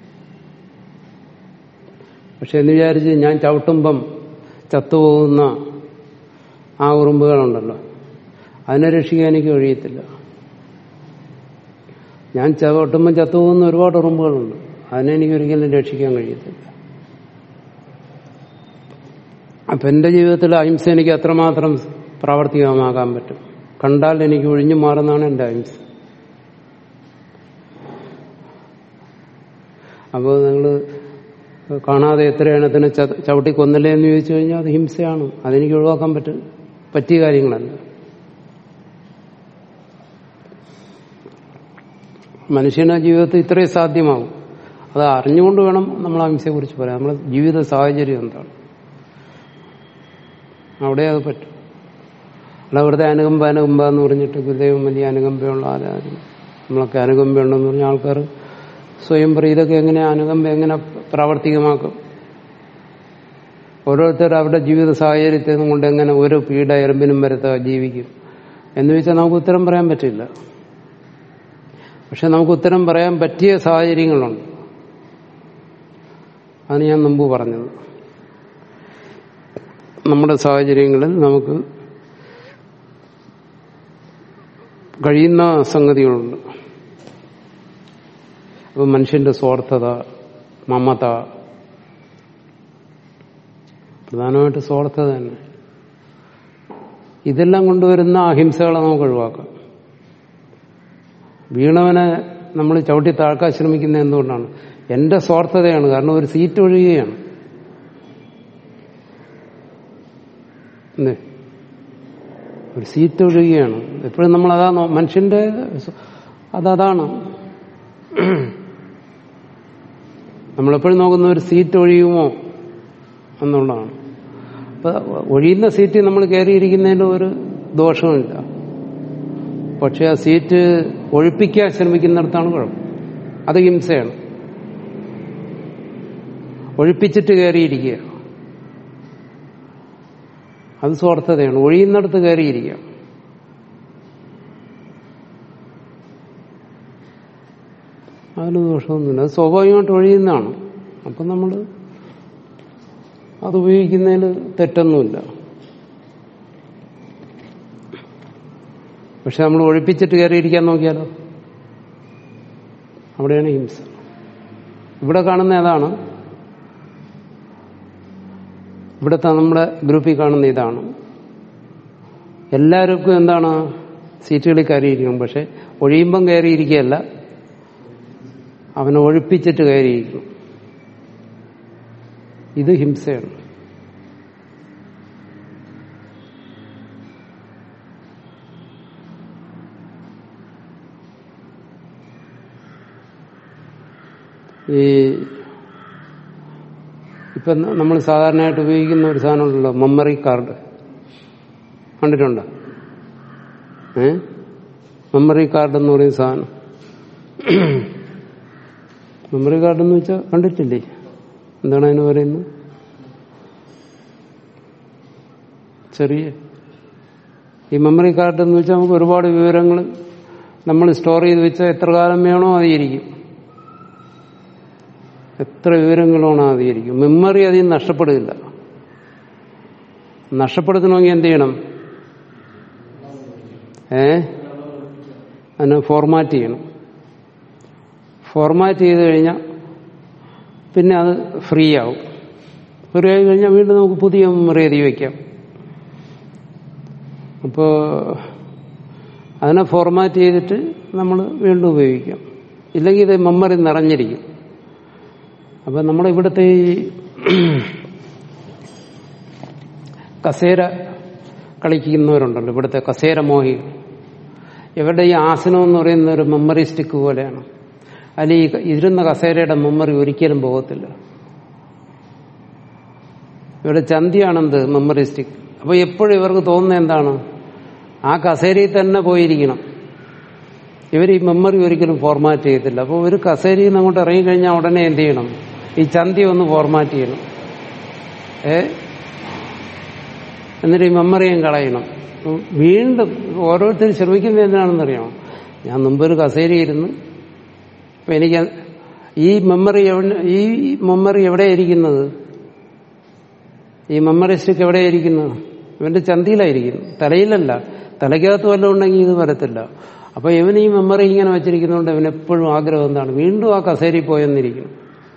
പക്ഷെ എന്ന് വിചാരിച്ച് ഞാൻ ചവിട്ടുമ്പം ചത്തുപോകുന്ന ആ ഉറുമ്പുകളുണ്ടല്ലോ അതിനെ രക്ഷിക്കാൻ എനിക്ക് കഴിയത്തില്ല ഞാൻ ചവിട്ടുമ്പം ചത്തുപോകുന്ന ഒരുപാട് ഉറുമ്പുകളുണ്ട് അതിനെ എനിക്ക് ഒരിക്കലും രക്ഷിക്കാൻ കഴിയത്തില്ല അപ്പൊ എന്റെ ജീവിതത്തിൽ അഹിംസ എനിക്ക് അത്രമാത്രം പ്രാവർത്തികമാകാൻ പറ്റും കണ്ടാൽ എനിക്ക് ഒഴിഞ്ഞു മാറുന്നതാണ് എന്റെ അഹിംസ അപ്പോൾ നിങ്ങൾ കാണാതെ എത്ര എണ്ണത്തിന് ച- ചവിട്ടി കൊന്നില്ലേ എന്ന് ചോദിച്ചു കഴിഞ്ഞാൽ അത് ഹിംസയാണ് അതെനിക്ക് ഒഴിവാക്കാൻ പറ്റും പറ്റിയ കാര്യങ്ങളല്ല മനുഷ്യന്റെ ജീവിതത്തിൽ ഇത്രയും സാധ്യമാകും അത് അറിഞ്ഞുകൊണ്ട് വേണം നമ്മൾ അഹിംസയെ കുറിച്ച് പറയാം നമ്മുടെ ജീവിത സാഹചര്യം എന്താണ് അവിടെ അത് പറ്റും അല്ല വെറുതെ അനുകമ്പ അനുകമ്പ എന്ന് പറഞ്ഞിട്ട് ഗുരുദേവൻ വലിയ അനുകമ്പയുള്ള ആരാധന നമ്മളൊക്കെ അനുകമ്പയുണ്ടെന്ന് പറഞ്ഞ ആൾക്കാർ സ്വയം പറയും ഇതൊക്കെ എങ്ങനെ അനുകമ്പ എങ്ങനെ പ്രാവർത്തികമാക്കും ഓരോരുത്തർ അവരുടെ ജീവിത സാഹചര്യത്തിൽ കൊണ്ട് എങ്ങനെ ഓരോ പീഡ എറുമ്പിനും വരത്ത ജീവിക്കും എന്ന് വെച്ചാൽ നമുക്ക് ഉത്തരം പറയാൻ പറ്റില്ല പക്ഷെ നമുക്ക് ഉത്തരം പറയാൻ പറ്റിയ സാഹചര്യങ്ങളുണ്ട് അതാണ് ഞാൻ മുമ്പ് പറഞ്ഞത് നമ്മുടെ സാഹചര്യങ്ങളിൽ നമുക്ക് കഴിയുന്ന സംഗതികളുണ്ട് അപ്പൊ മനുഷ്യന്റെ സ്വാർത്ഥത മമത പ്രധാനമായിട്ട് സ്വാർത്ഥത തന്നെ ഇതെല്ലാം കൊണ്ടുവരുന്ന അഹിംസകളെ നമുക്ക് ഒഴിവാക്കാം വീണവനെ നമ്മൾ ചവിട്ടി താഴ്ക്കാൻ ശ്രമിക്കുന്നത് എന്തുകൊണ്ടാണ് എന്റെ സ്വാർത്ഥതയാണ് കാരണം ഒരു സീറ്റ് ഒഴിയുകയാണ് എന്തേ? ഒരു സീറ്റ് ഒഴിയുകയാണ് എപ്പോഴും നമ്മൾ അതാ നോ- മനുഷ്യന്റെ സ്വ- അതതാണ് നമ്മളെപ്പോഴും നോക്കുന്ന ഒരു സീറ്റ് ഒഴിയുമോ എന്നുള്ളതാണ് അപ്പൊ ഒഴിയുന്ന സീറ്റിൽ നമ്മൾ കയറിയിരിക്കുന്നതിൽ ഒരു ദോഷവുമില്ല പക്ഷെ ആ സീറ്റ് ഒഴിപ്പിക്കാൻ ശ്രമിക്കുന്നിടത്താണ് കുഴപ്പം അത് ഹിംസയാണ് ഒഴിപ്പിച്ചിട്ട് കയറിയിരിക്കുക അത് സ്വാർത്ഥതയാണ് ഒഴിയുന്നിടത്ത് കയറിയിരിക്കുക അതിന് ദോഷമൊന്നുമില്ല അത് സ്വാഭാവികമായിട്ട് ഒഴിയുന്നതാണ് അപ്പം നമ്മൾ അത് ഉപയോഗിക്കുന്നതിൽ തെറ്റൊന്നുമില്ല പക്ഷെ നമ്മൾ ഒഴിപ്പിച്ചിട്ട് കയറിയിരിക്കാൻ നോക്കിയാലോ അവിടെയാണ് ഹിംസ ഇവിടെ കാണുന്ന ഏതാണ് ഇവിടുത്തെ നമ്മുടെ ഗ്രൂപ്പിൽ കാണുന്ന ഇതാണ് എല്ലാവർക്കും എന്താണ് സീറ്റുകളിൽ കയറിയിരിക്കണം പക്ഷെ ഒഴിയുമ്പം കയറിയിരിക്കുകയല്ല അവനെ ഒഴിപ്പിച്ചിട്ട് കയറിയിരിക്കും ഇത് ഹിംസയാണ് ഈ ഇപ്പൊ നമ്മൾ സാധാരണയായിട്ട് ഉപയോഗിക്കുന്ന ഒരു സാധനമുണ്ടല്ലോ മെമ്മറി കാർഡ് കണ്ടിട്ടുണ്ടോ ഏ മെമ്മറി കാർഡ് എന്ന് പറയുന്ന സാധനം മെമ്മറി കാർഡ് എന്ന് വെച്ചാൽ കണ്ടിട്ടില്ലേ എന്താണ് അതിന് പറയുന്നത് ചെറിയ ഈ മെമ്മറി കാർഡ് എന്ന് വെച്ചാൽ നമുക്ക് ഒരുപാട് വിവരങ്ങൾ നമ്മൾ സ്റ്റോർ ചെയ്ത് വെച്ചാൽ എത്ര കാലം വേണോ അതിരിക്കും എത്ര വിവരങ്ങളാണോ അതിരിക്കും മെമ്മറി അതിൽ നിന്ന് നഷ്ടപ്പെടുകയില്ല നഷ്ടപ്പെടുത്തണമെങ്കിൽ എന്ത് ചെയ്യണം ഏ അതിനെ ഫോർമാറ്റ് ചെയ്യണം ഫോർമാറ്റ് ചെയ്ത് കഴിഞ്ഞാൽ പിന്നെ അത് ഫ്രീ ആവും ഫ്രീ ആയി കഴിഞ്ഞാൽ വീണ്ടും നമുക്ക് പുതിയ മെമ്മറി എഴുതി വയ്ക്കാം അപ്പോൾ അതിനെ ഫോർമാറ്റ് ചെയ്തിട്ട് നമ്മൾ വീണ്ടും ഉപയോഗിക്കാം ഇല്ലെങ്കിൽ ഇത് മെമ്മറി നിറഞ്ഞിരിക്കും അപ്പൊ നമ്മുടെ ഇവിടുത്തെ ഈ കസേര കളിക്കുന്നവരുണ്ടല്ലോ ഇവിടുത്തെ കസേര മോഹി ഇവരുടെ ഈ ആസനം എന്ന് പറയുന്ന ഒരു മെമ്മറി സ്റ്റിക്ക് പോലെയാണ് അതിൽ ഈ ഇരുന്ന കസേരയുടെ മെമ്മറി ഒരിക്കലും പോകത്തില്ല ഇവിടെ ചന്തിയാണെന്ത് മെമ്മറി സ്റ്റിക്ക് അപ്പൊ എപ്പോഴും ഇവർക്ക് തോന്നുന്നത് എന്താണ് ആ കസേരയിൽ തന്നെ പോയിരിക്കണം ഇവർ ഈ മെമ്മറി ഒരിക്കലും ഫോർമാറ്റ് ചെയ്യത്തില്ല അപ്പോൾ ഒരു കസേരയിൽ നിന്ന് അങ്ങോട്ട് ഇറങ്ങിക്കഴിഞ്ഞാൽ ഉടനെ എന്ത് ചെയ്യണം ഈ ചന്തി ഒന്ന് ഫോർമാറ്റ് ചെയ്യണം ഏ എന്നിട്ട് ഈ മെമ്മറിയും കളയണം വീണ്ടും ഓരോരുത്തരും ശ്രമിക്കുന്നത് എന്തിനാണെന്നറിയാമോ ഞാൻ മുമ്പ് ഒരു കസേരയിരുന്ന് അപ്പൊ എനിക്ക് ഈ മെമ്മറി എവിടെ ഈ മെമ്മറി എവിടെയായിരിക്കുന്നത് ഈ മെമ്മറി സ്റ്റിക്ക് എവിടെയായിരിക്കുന്നത് ഇവന്റെ ചന്തിയിലായിരിക്കുന്നു തലയിലല്ല തലയ്ക്കകത്ത് വല്ലതും ഉണ്ടെങ്കിൽ ഇത് വരത്തില്ല അപ്പൊ ഇവൻ ഈ മെമ്മറി ഇങ്ങനെ വെച്ചിരിക്കുന്നതുകൊണ്ട് ഇവൻ എപ്പോഴും ആഗ്രഹം എന്താണ് വീണ്ടും ആ കസേരയിൽ പോയെന്നിരിക്കണം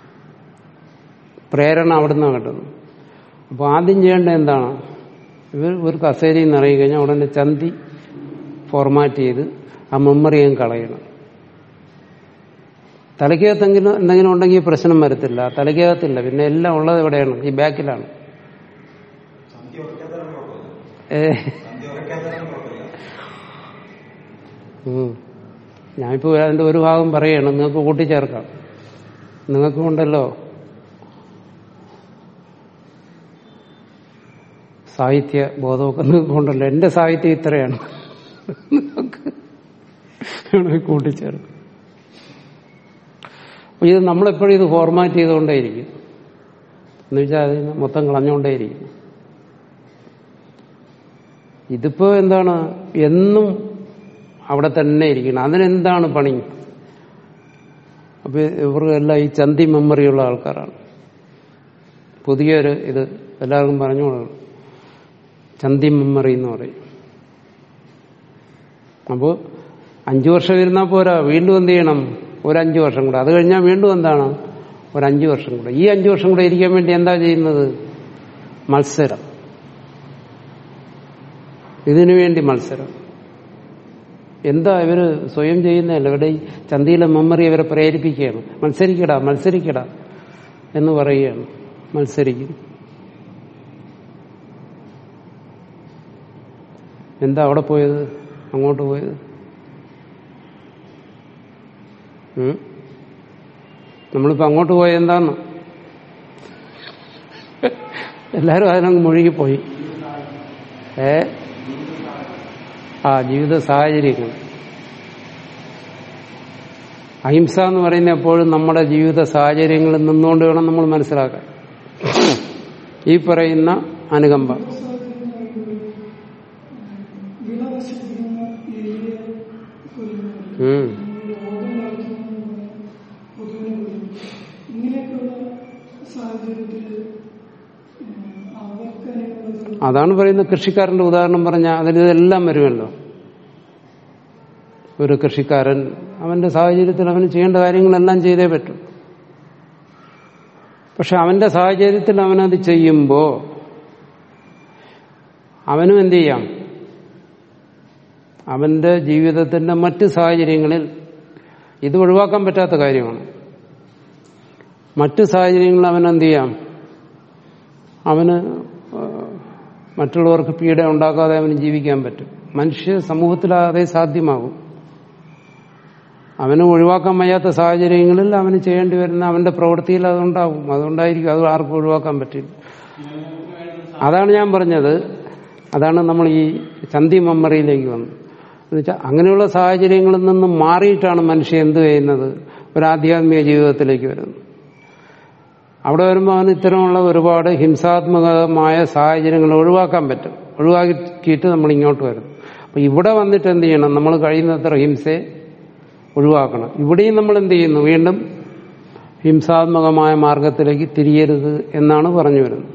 പ്രേരണ അവിടുന്ന് കിട്ടുന്നു അപ്പൊ ആദ്യം ചെയ്യേണ്ടത് എന്താണ് ഇവർ ഒരു കസേരയിൽ നിന്ന് ഇറങ്ങി കഴിഞ്ഞാൽ ഉടനെ ചന്തി ഫോർമാറ്റ് ചെയ്ത് ആ മെമ്മറിയും കളയണം തലയ്ക്കകത്തെങ്കിലും എന്തെങ്കിലും ഉണ്ടെങ്കിൽ പ്രശ്നം വരത്തില്ല തലയ്ക്കകത്തില്ല പിന്നെ എല്ലാം ഉള്ളത് എവിടെയാണ് ഈ ബാക്കിലാണ് ഏ ഉം. ഞാനിപ്പോ അതിന്റെ ഒരു ഭാഗം പറയണം നിങ്ങൾക്ക് കൂട്ടിച്ചേർക്കാം നിങ്ങൾക്കും ഉണ്ടല്ലോ സാഹിത്യ ബോധമൊക്കെ നിങ്ങൾക്കുണ്ടല്ലോ എന്റെ സാഹിത്യം ഇത്രയാണ് നിങ്ങൾക്ക് വേണമെങ്കിൽ കൂട്ടിച്ചേർക്കാം അപ്പൊ ഇത് നമ്മളെപ്പോഴും ഇത് ഫോർമാറ്റ് ചെയ്തുകൊണ്ടേയിരിക്കും എന്ന് വെച്ചാൽ അതിന് മൊത്തം കളഞ്ഞുകൊണ്ടേയിരിക്കും ഇതിപ്പോ എന്താണ് എന്നും അവിടെ തന്നെ ഇരിക്കണം അതിനെന്താണ് പണി അപ്പൊ ഇവർക്കെല്ലാം ഈ ചന്തി മെമ്മറിയുള്ള ആൾക്കാരാണ് പുതിയൊരു ഇത് എല്ലാവർക്കും പറഞ്ഞു കൊടുക്കണം ചന്തി മെമ്മറി എന്ന് പറയും അപ്പോൾ അഞ്ചു വർഷം ഇരുന്നാൽ പോരാ വീണ്ടും എന്ത് ചെയ്യണം ഒരു അഞ്ചു വർഷം കൂടെ അത് കഴിഞ്ഞാൽ വീണ്ടും എന്താണ് ഒരു അഞ്ചു വർഷം കൂടെ ഈ അഞ്ചു വർഷം കൂടെ ഇരിക്കാൻ വേണ്ടി എന്താ ചെയ്യുന്നത് മത്സരം ഇതിനു വേണ്ടി മത്സരം എന്താ ഇവര് സ്വയം ചെയ്യുന്നതല്ല ഇവിടെ ഈ ചന്തിയിലെ മെമ്മറി ഇവരെ പ്രേരിപ്പിക്കുകയാണ് മത്സരിക്കടാ മത്സരിക്കടാ എന്ന് പറയുകയാണ് മത്സരിക്കും എന്താ അവിടെ പോയത് അങ്ങോട്ട് പോയത് ഉം? നമ്മളിപ്പോ അങ്ങോട്ട് പോയത് എന്താന്ന് എല്ലാരും അതിനങ്ങ് മുഴുകിപ്പോയി ഏ ആ ജീവിത സാഹചര്യങ്ങൾ അഹിംസ എന്ന് പറയുന്ന എപ്പോഴും നമ്മുടെ ജീവിത സാഹചര്യങ്ങളിൽ നിന്നുകൊണ്ട് വേണം നമ്മൾ മനസ്സിലാക്കാൻ ഈ പറയുന്ന അനുകമ്പ വിള നശിപ്പിക്കുന്ന എലിയെ കൊല്ലുന്നത് ഉം. രോഗം ബാധിക്കുന്ന കൊതുകിനെ കൊല്ലുന്നു ഇങ്ങനെയൊക്കെയുള്ള സാഹചര്യത്തിൽ അവർക്ക് അതിനുള്ളത് അതാണ് പറയുന്നത് കൃഷിക്കാരന്റെ ഉദാഹരണം പറഞ്ഞാൽ അതിലിതെല്ലാം വരുമല്ലോ ഒരു കൃഷിക്കാരൻ അവന്റെ സാഹചര്യത്തിൽ അവന് ചെയ്യേണ്ട കാര്യങ്ങളെല്ലാം ചെയ്തേ പറ്റും പക്ഷെ അവന്റെ സാഹചര്യത്തിൽ അവനത് ചെയ്യുമ്പോ അവനും എന്ത് ചെയ്യാം അവന്റെ ജീവിതത്തിന്റെ മറ്റ് സാഹചര്യങ്ങളിൽ ഇത് ഒഴിവാക്കാൻ പറ്റാത്ത കാര്യമാണ് മറ്റ് സാഹചര്യങ്ങളിൽ അവൻ എന്ത് ചെയ്യാം അവന് ആ, മറ്റുള്ളവർക്ക് പീഡ ഉണ്ടാക്കാതെ അവന് ജീവിക്കാൻ പറ്റും മനുഷ്യ സമൂഹത്തിൽ അതേ സാധ്യമാകും അവന് ഒഴിവാക്കാൻ വയ്യാത്ത സാഹചര്യങ്ങളിൽ അവന് ചെയ്യേണ്ടി വരുന്ന അവന്റെ പ്രവൃത്തിയിൽ അതുണ്ടാവും അതുകൊണ്ടായിരിക്കും അത് ആർക്കും ഒഴിവാക്കാൻ പറ്റില്ല അതാണ് ഞാൻ പറഞ്ഞത് അതാണ് നമ്മൾ ഈ ചന്തി മെമ്മറിയിലേക്ക് വന്നത് എന്നുവെച്ചാൽ അങ്ങനെയുള്ള സാഹചര്യങ്ങളിൽ നിന്നും മാറിയിട്ടാണ് മനുഷ്യൻ എന്ത് ചെയ്യുന്നത് ഒരു ആധ്യാത്മിക ജീവിതത്തിലേക്ക് വരുന്നത് അവിടെ വരുമ്പോൾ അവന് ഇത്തരമുള്ള ഒരുപാട് ഹിംസാത്മകമായ സാഹചര്യങ്ങൾ ഒഴിവാക്കാൻ പറ്റും ഒഴിവാക്കിയിട്ട് നമ്മൾ ഇങ്ങോട്ട് വരും അപ്പൊ ഇവിടെ വന്നിട്ട് എന്ത് ചെയ്യണം നമ്മൾ കഴിയുന്നത്ര ഹിംസയെ ഒഴിവാക്കണം ഇവിടെയും നമ്മൾ എന്ത് ചെയ്യുന്നു വീണ്ടും ഹിംസാത്മകമായ മാർഗത്തിലേക്ക് തിരിയരുത് എന്നാണ് പറഞ്ഞു വരുന്നത്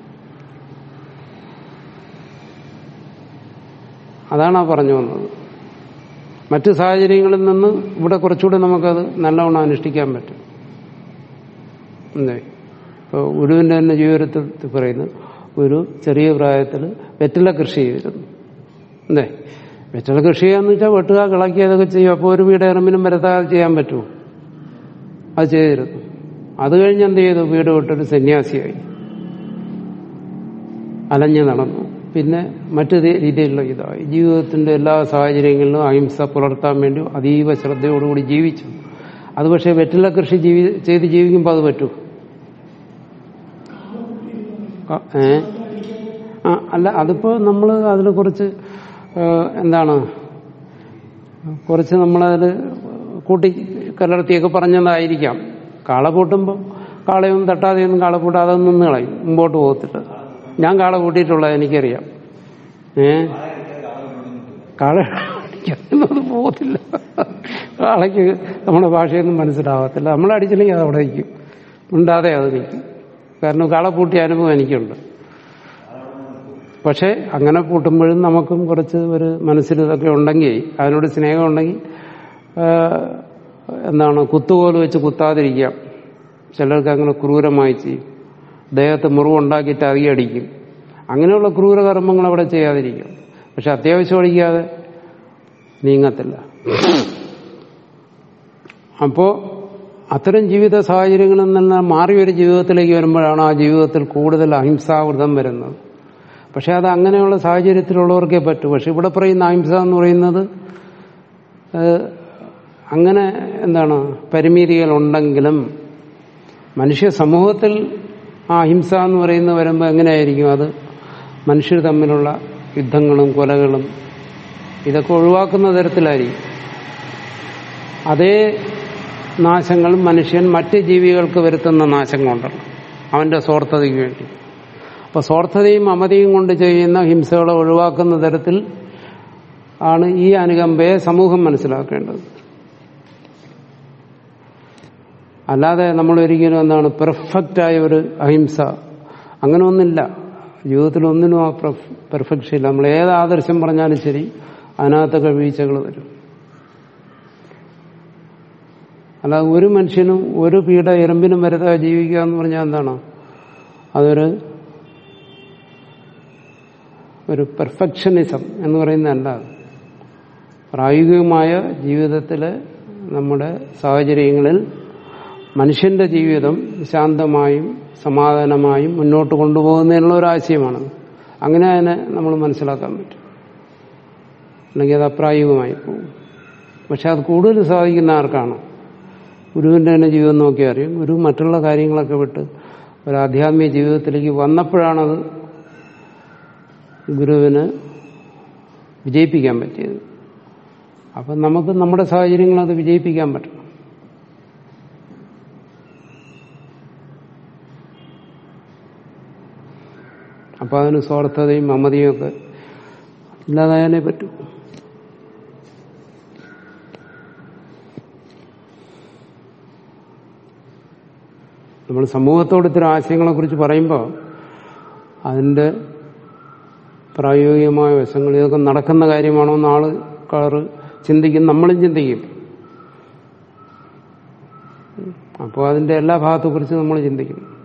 അതാണ് ആ പറഞ്ഞു വന്നത് മറ്റു സാഹചര്യങ്ങളിൽ നിന്ന് ഇവിടെ കുറച്ചുകൂടെ നമുക്കത് നല്ലവണ്ണം അനുഷ്ഠിക്കാൻ പറ്റും എന്തേ ഇപ്പോൾ ഗുരുവിന്റെ തന്നെ ജീവിതത്തിൽ പറയുന്നു ഒരു ചെറിയ പ്രായത്തിൽ വെറ്റില കൃഷി ചെയ്തിരുന്നു എന്തേ വെറ്റില കൃഷി ചെയ്യാന്ന് വെച്ചാൽ വെട്ടുക കിളക്കുക അതൊക്കെ ചെയ്യും അപ്പോൾ ഒരു വീട് ഇറമ്പിനും വരത്താതെ ചെയ്യാൻ പറ്റുമോ അത് ചെയ്തിരുന്നു അത് കഴിഞ്ഞ് എന്ത് ചെയ്തു വീട് വിട്ടൊരു സന്യാസിയായി അലഞ്ഞു നടന്നു പിന്നെ മറ്റു രീ- രീതിയിലുള്ള ഇതായി ജീവിതത്തിന്റെ എല്ലാ സാഹചര്യങ്ങളിലും അഹിംസ പുലർത്താൻ വേണ്ടി അതീവ ശ്രദ്ധയോടുകൂടി ജീവിച്ചു അത് പക്ഷേ വെറ്റില കൃഷി ജീവി ചെയ്ത് ജീവിക്കുമ്പോൾ അത് പറ്റൂ ക- ഏ ആ അല്ല അതിപ്പോ നമ്മൾ അതിൽ കുറച്ച് ഏ, എന്താണ് കുറച്ച് നമ്മളതിൽ കൂട്ടി കലർത്തിയൊക്കെ പറഞ്ഞതായിരിക്കാം കാള പൂട്ടുമ്പോൾ കാളയൊന്നും തട്ടാതെയൊന്നും കാള പൂട്ടാതെ അതൊന്നും നിന്ന് കളയും മുമ്പോട്ട് പോകത്തില്ല ഞാൻ കാള കൂട്ടിയിട്ടുള്ളത് എനിക്കറിയാം ഏ കാള അടിക്കുന്നത് പോകത്തില്ല കാളയ്ക്ക് നമ്മുടെ ഭാഷയൊന്നും മനസ്സിലാവത്തില്ല നമ്മളടിച്ചില്ലെങ്കിൽ അത് അവിടെ നിൽക്കും ഉണ്ടാതെ അത് നിൽക്കും കാരണം കാള പൂട്ടിയ അനുഭവം എനിക്കുണ്ട് പക്ഷെ അങ്ങനെ പൂട്ടുമ്പോഴും നമുക്കും കുറച്ച് ഒരു മനസ്സിൽ ഇതൊക്കെ ഉണ്ടെങ്കിൽ അതിനോട് സ്നേഹം ഉണ്ടെങ്കിൽ ആ, എന്താണ് കുത്തുകോല് വെച്ച് കുത്താതിരിക്കാം ചിലർക്ക് അങ്ങനെ ക്രൂരമായി ചെയ്യും ദേഹത്ത് മുറിവുണ്ടാക്കിയിട്ട് അടിക്കും അങ്ങനെയുള്ള ക്രൂരകർമ്മങ്ങൾ അവിടെ ചെയ്യാതിരിക്കും പക്ഷെ അത്യാവശ്യം അടിക്കാതെ നീങ്ങത്തില്ല അപ്പോ അത്തരം ജീവിത സാഹചര്യങ്ങളിൽ നിന്ന് മാറിയൊരു ജീവിതത്തിലേക്ക് വരുമ്പോഴാണ് ആ ജീവിതത്തിൽ കൂടുതൽ അഹിംസാവൃതം വരുന്നത് പക്ഷെ അത് അങ്ങനെയുള്ള സാഹചര്യത്തിലുള്ളവർക്കേ പറ്റൂ പക്ഷെ ഇവിടെ പറയുന്ന അഹിംസ എന്ന് പറയുന്നത് ഏഹ്, അങ്ങനെ എന്താണ് പരിമിതികൾ ഉണ്ടെങ്കിലും മനുഷ്യ സമൂഹത്തിൽ ആ അഹിംസ എന്ന് പറയുന്നത് വരുമ്പോൾ എങ്ങനെയായിരിക്കും അത് മനുഷ്യർ തമ്മിലുള്ള യുദ്ധങ്ങളും കൊലകളും ഇതൊക്കെ ഒഴിവാക്കുന്ന തരത്തിലായിരിക്കും അതേ നാശങ്ങൾ മനുഷ്യൻ മറ്റ് ജീവികൾക്ക് വരുത്തുന്ന നാശങ്ങളുണ്ടല്ലോ അവന്റെ സ്വാർത്ഥതയ്ക്ക് വേണ്ടി അപ്പൊ സ്വാർത്ഥതയും മമതയും കൊണ്ട് ചെയ്യുന്ന ഹിംസകളെ ഒഴിവാക്കുന്ന തരത്തിൽ ആണ് ഈ അനുകമ്പയെ സമൂഹം മനസ്സിലാക്കേണ്ടത് അല്ലാതെ നമ്മൾ ഒരിക്കലും എന്താണ് പെർഫെക്റ്റായ ഒരു അഹിംസ അങ്ങനെ ഒന്നില്ല ജീവിതത്തിൽ ഒന്നിനും ആ പെർഫെക്ഷൻ ഇല്ല നമ്മൾ ഏത് ആദർശം പറഞ്ഞാലും ശരി അതിനകത്തൊക്കെ വീഴ്ചകൾ വരും അല്ലാതെ ഒരു മനുഷ്യനും ഒരു പീഡ എറുമ്പിനും വരുത്താതെ ജീവിക്കുക എന്ന് പറഞ്ഞാൽ എന്താണ് അതൊരു ഒരു പെർഫെക്ഷനിസം എന്ന് പറയുന്നതല്ല അത്. പ്രായോഗികമായ ജീവിതത്തിലെ നമ്മുടെ സാഹചര്യങ്ങളിൽ മനുഷ്യന്റെ ജീവിതം ശാന്തമായും സമാധാനമായും മുന്നോട്ട് കൊണ്ടുപോകുന്നതിനുള്ള ഒരു ആശയമാണ് അങ്ങനെ അതിനെ നമ്മൾ മനസ്സിലാക്കാൻ പറ്റും അല്ലെങ്കിൽ അത് അപ്രായോഗികമായി പോകും പക്ഷെ അത് കൂടുതൽ സാധിക്കുന്ന ആർക്കാണ് ഗുരുവിന്റെ തന്നെ ജീവിതം നോക്കി അറിയും ഗുരു മറ്റുള്ള കാര്യങ്ങളൊക്കെ വിട്ട് ഒരു ആധ്യാത്മിക ജീവിതത്തിലേക്ക് വന്നപ്പോഴാണത് ഗുരുവിന് വിജയിപ്പിക്കാൻ പറ്റിയത് അപ്പം നമുക്ക് നമ്മുടെ സാഹചര്യങ്ങൾ അത് വിജയിപ്പിക്കാൻ പറ്റണം അപ്പൊ അതിന് സ്വാർത്ഥതയും മമതയും ഒക്കെ ഇല്ലാതായാലേ പറ്റൂ നമ്മൾ സമൂഹത്തോട് ഇത്തരം ആശയങ്ങളെ കുറിച്ച് പറയുമ്പോൾ അതിന്റെ പ്രായോഗികമായ വശങ്ങൾ ഇതൊക്കെ നടക്കുന്ന കാര്യമാണോ എന്ന് ആൾക്കാർ ചിന്തിക്കും നമ്മളും ചിന്തിക്കും അപ്പോൾ അതിന്റെ എല്ലാ ഭാഗത്തെക്കുറിച്ച് നമ്മൾ ചിന്തിക്കും